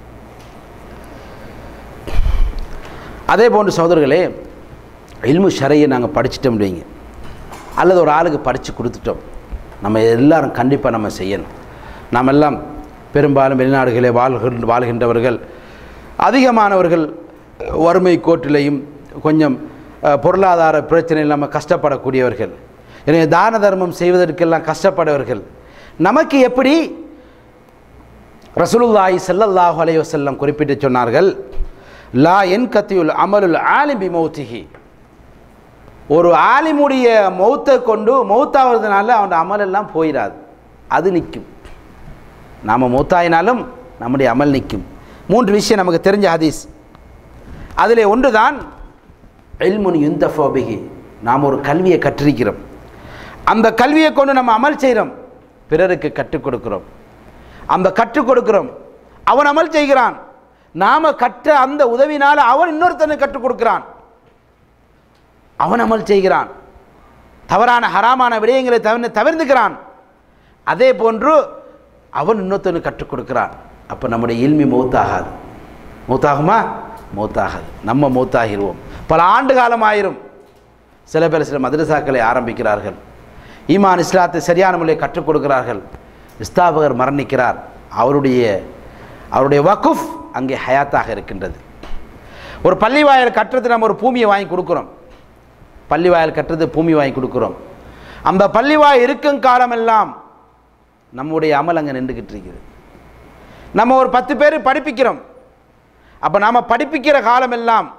அதே போன்று சகோதரர்களே இல்மு ஷரையை நாங்கள் படிச்சிட்டோம் வைங்க அல்லது ஒரு ஆளுக்கு படித்து கொடுத்துட்டோம் நம்ம எல்லாரும் கண்டிப்பாக நம்ம செய்யணும் நாம் எல்லாம் பெரும்பாலும் வெளிநாடுகளிலே வாழ்கின்ற வாழ்கின்றவர்கள் அதிகமானவர்கள் வறுமை கோட்டிலையும் கொஞ்சம் அஹ், பொருளாதார பிரச்சனை இல்லாமல் கஷ்டப்படக்கூடியவர்கள் எனவே தான தர்மம் செய்வதற்கெல்லாம் கஷ்டப்படவர்கள் நமக்கு எப்படி ரசூலுல்லாஹி ஸல்லல்லாஹு அலைஹி வஸல்லம் குறிப்பிட்டு சொன்னார்கள் லா என் கத்தியுல் அமலுல் ஆலிம் பி மௌத்திஹி ஒரு ஆலிமுடைய மௌத்தை கொண்டு மௌத்தாகிறதுனால அவன் அமல் எல்லாம் போயிடாது அது நிற்கும் நாம் மௌத்தாயினாலும் நம்முடைய அமல் நிற்கும் மூன்று விஷயம் நமக்கு தெரிஞ்ச ஹதீஸ் அதிலே ஒன்று தான் எல்முன் யுந்தஃபோபிகி நாம் ஒரு கல்வியை கற்றிருக்கிறோம் அந்த கல்வியை கொண்டு நம்ம அமல் செய்கிறோம் பிறருக்கு கற்றுக் கொடுக்கிறோம் அந்த கற்றுக் கொடுக்கிறோம் அவன் அமல் செய்கிறான் நாம கற்ற அந்த உதவினால அவன் இன்னொருத்தனுக்கு கற்றுக் கொடுக்கிறான் அவன் அமல் செய்கிறான் தவறான ஹராமான விடயங்களை தவிர தவிர்த்துக்கிறான் அதே போன்று அவன் இன்னொருத்தனுக்கு கற்றுக் கொடுக்கிறான் அப்போ நம்முடைய இல்மி மௌத்தாகாது மௌத்தாகுமா மௌத்தாகாது நம்ம மௌத்தாகிடுவோம் பல ஆண்டு காலம் ஆயிரும் சில பேர் சில மதரசாக்களை ஆரம்பிக்கிறார்கள் ஈமான் இஸ்லாத்தை சரியான முறையில் கற்றுக் கொடுக்கிறார்கள் இஸ்தாபகர் மரணிக்கிறார் அவருடைய அவருடைய வகுஃப் அங்கே ஹயாத்தாக இருக்கின்றது ஒரு பள்ளி வாயல் கட்டுறது நம்ம ஒரு பூமியை வாங்கி கொடுக்குறோம் பள்ளி வாயல் கட்டுறது பூமி வாங்கி கொடுக்குறோம் அந்த பள்ளி வாய் இருக்கும் காலமெல்லாம் நம்முடைய அமல் அங்கே நின்றுக்கிட்டு இருக்குது நம்ம ஒரு பத்து பேர் படிப்பிக்கிறோம் அப்போ நாம் படிப்பிக்கிற காலமெல்லாம்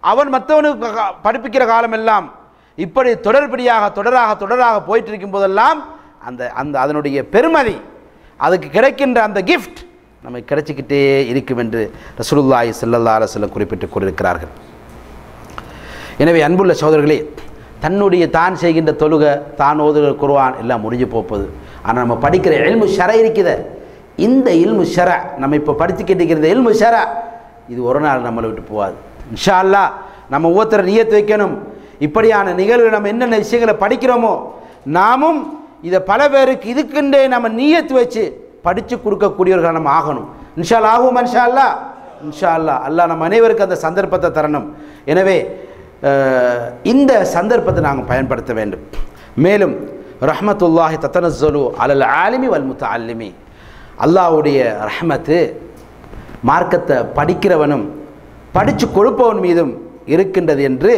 அவன் மற்றவனுக்கு க- படிப்பிக்கிற காலமெல்லாம் இப்படி தொடர்படியாக தொடராக தொடராக போயிட்டு இருக்கும் போதெல்லாம் அந்த அந்த அதனுடைய பெருமதி அதுக்கு கிடைக்கின்ற அந்த கிஃப்ட் நமக்கு கிடைச்சிக்கிட்டே இருக்கும் என்று ரசூலுல்லாஹி ஸல்லல்லாஹு அலைஹி வஸல்லம் குறிப்பிட்டு கூறியிருக்கிறார்கள் எனவே அன்புள்ள சகோதரர்களே தன்னுடைய தான் செய்கின்ற தொழுகை தான் ஓதுகிற குர்ஆன் எல்லாம் முடிஞ்சு போப்பது ஆனால் நம்ம படிக்கிற எல்மு ஷர இருக்குத இந்த இல்மு ஷர நம்ம இப்போ படிச்சுக்கிட்டு இருக்கிற இல்மு ஷர இது ஒரு நாள் நம்மளை விட்டு போகாது இன்ஷா அல்லாஹ் நம்ம ஒவ்வொருத்தர் நியத்து வைக்கணும் இப்படியான நிகழ்வுகள் நம்ம என்னென்ன விஷயங்களை படிக்கிறோமோ நாமும் இதை பல பேருக்கு இதுக்குண்டே நம்ம நியத்து வச்சு படித்து கொடுக்கக்கூடியவர்கள் நம்ம ஆகணும் இன்ஷா அல்லாஹ் ஆகும் இன்ஷா அல்லாஹ் இன்ஷா அல்லாஹ் அல்லாஹ் நம்ம அனைவருக்கு அந்த சந்தர்ப்பத்தை தரணும் எனவே அஹ், இந்த சந்தர்ப்பத்தை நாங்கள் பயன்படுத்த வேண்டும் மேலும் ரஹ்மத்துல்லாஹி தத்தனஸ்ஸலு அலல் ஆலிமி வல் முத்தஅல்லிமி அல்லாஹ்வுடைய ரஹ்மத்து மார்க்கத்தை படிக்கிறவனும் படித்து கொடுப்பவன் மீதும் இருக்கின்றது என்று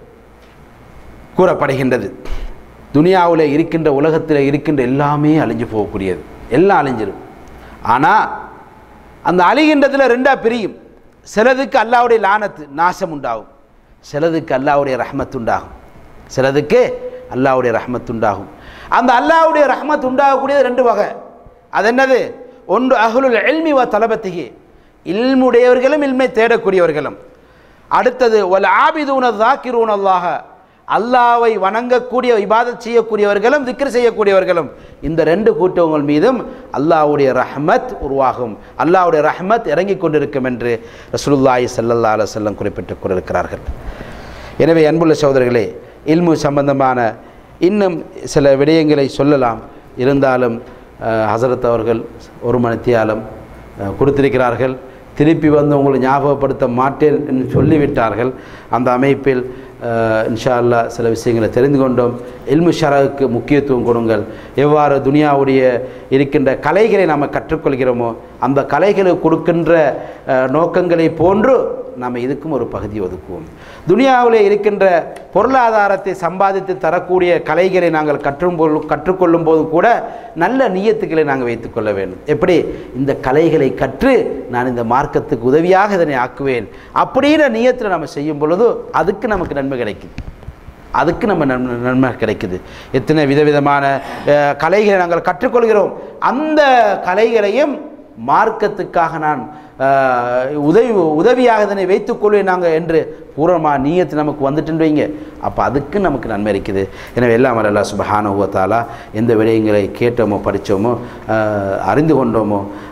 கூறப்படுகின்றது துனியாவில் இருக்கின்ற உலகத்தில் இருக்கின்ற எல்லாமே அழிஞ்சு போகக்கூடியது எல்லாம் அழிஞ்சிரும் ஆனால் அந்த அழிகின்றதில் ரெண்டாக பிரியும் சிலதுக்கு அல்லாவுடைய லானத்து நாசம் உண்டாகும் சிலதுக்கு அல்லாவுடைய ரஹ்மத் உண்டாகும் சிலதுக்கு அல்லாவுடைய ரஹ்மத் உண்டாகும் அந்த அல்லாவுடைய ரஹ்மத் உண்டாகக்கூடியது ரெண்டு வகை அது என்னது ஒன்று அஹ்லுல் எல்மி வ தலபத்திகி இல்முடையவர்களும் இல்மை தேடக்கூடியவர்களும் அடுத்தது ஒல் ஆபிதூன தாக்கிரூன் அல்லாஹ அல்லாவை வணங்கக்கூடிய இபாதத் செய்யக்கூடியவர்களும் திக்ர் செய்யக்கூடியவர்களும் இந்த ரெண்டு கூட்டங்கள் மீதும் அல்லாஹ்வுடைய ரஹ்மத் உருவாகும் அல்லாஹ்வுடைய ரஹ்மத் இறங்கிக் கொண்டிருக்கும் என்று ரசூலுல்லாஹி ஸல்லல்லாஹு அலைஹி வஸல்லம் குறிப்பிட்டு கூறியிருக்கிறார்கள் எனவே அன்புள்ள சகோதரர்களே இல்மு சம்பந்தமான இன்னும் சில விடயங்களை சொல்லலாம் இருந்தாலும் அஹ், ஹசரத் அவர்கள் ஒரு மணித்தியாலம் அஹ், கொடுத்திருக்கிறார்கள் திருப்பி வந்து உங்களை ஞாபகப்படுத்த மாட்டேன் என்று சொல்லிவிட்டார்கள் அந்த அமைப்பில் அஹ், இன்ஷா அல்லாஹ் சில விஷயங்களை தெரிந்து கொண்டோம் இல்மு ஷரவுக்கு முக்கியத்துவம் கொடுங்கள் எவ்வாறு துனியாவுடைய இருக்கின்ற கலைகளை நாம் கற்றுக்கொள்கிறோமோ அந்த கலைகளுக்கு கொடுக்கின்ற அஹ், நோக்கங்களை போன்று நாம் இதுக்கும் ஒரு பகுதி ஒதுக்குவோம் துனியாவிலே இருக்கின்ற பொருளாதாரத்தை சம்பாதித்து தரக்கூடிய கலைகளை நாங்கள் கற்றும் போது கற்றுக்கொள்ளும் போது கூட நல்ல நியத்துக்களை நாங்கள் வைத்துக்கொள்ள வேண்டும் எப்படி இந்த கலைகளை கற்று நான் இந்த மார்க்கத்துக்கு உதவியாக இதனை ஆக்குவேன் அப்படின்ற நியத்தில் நம்ம செய்யும் பொழுது அதுக்கு நமக்கு நன்மை கிடைக்கும் அதுக்கு நம்ம நன்மை நன்மை கிடைக்குது எத்தனை விதவிதமான அஹ், கலைகளை நாங்கள் கற்றுக்கொள்கிறோம் அந்த கலைகளையும் மார்க்கத்துக்காக நான் அஹ், உதவி உதவியாக இதனை வைத்துக்கொள்வேன் நாங்கள் என்று பூர்வமாக நீயத்து நமக்கு வந்துட்டுன்னு வைங்க அப்போ அதுக்கு நமக்கு நன்மை இருக்குது எனவே எல்லாம் அல்லா சுபஹானுவத்தாலா எந்த விடயங்களை கேட்டோமோ படித்தோமோ அறிந்து கொண்டோமோ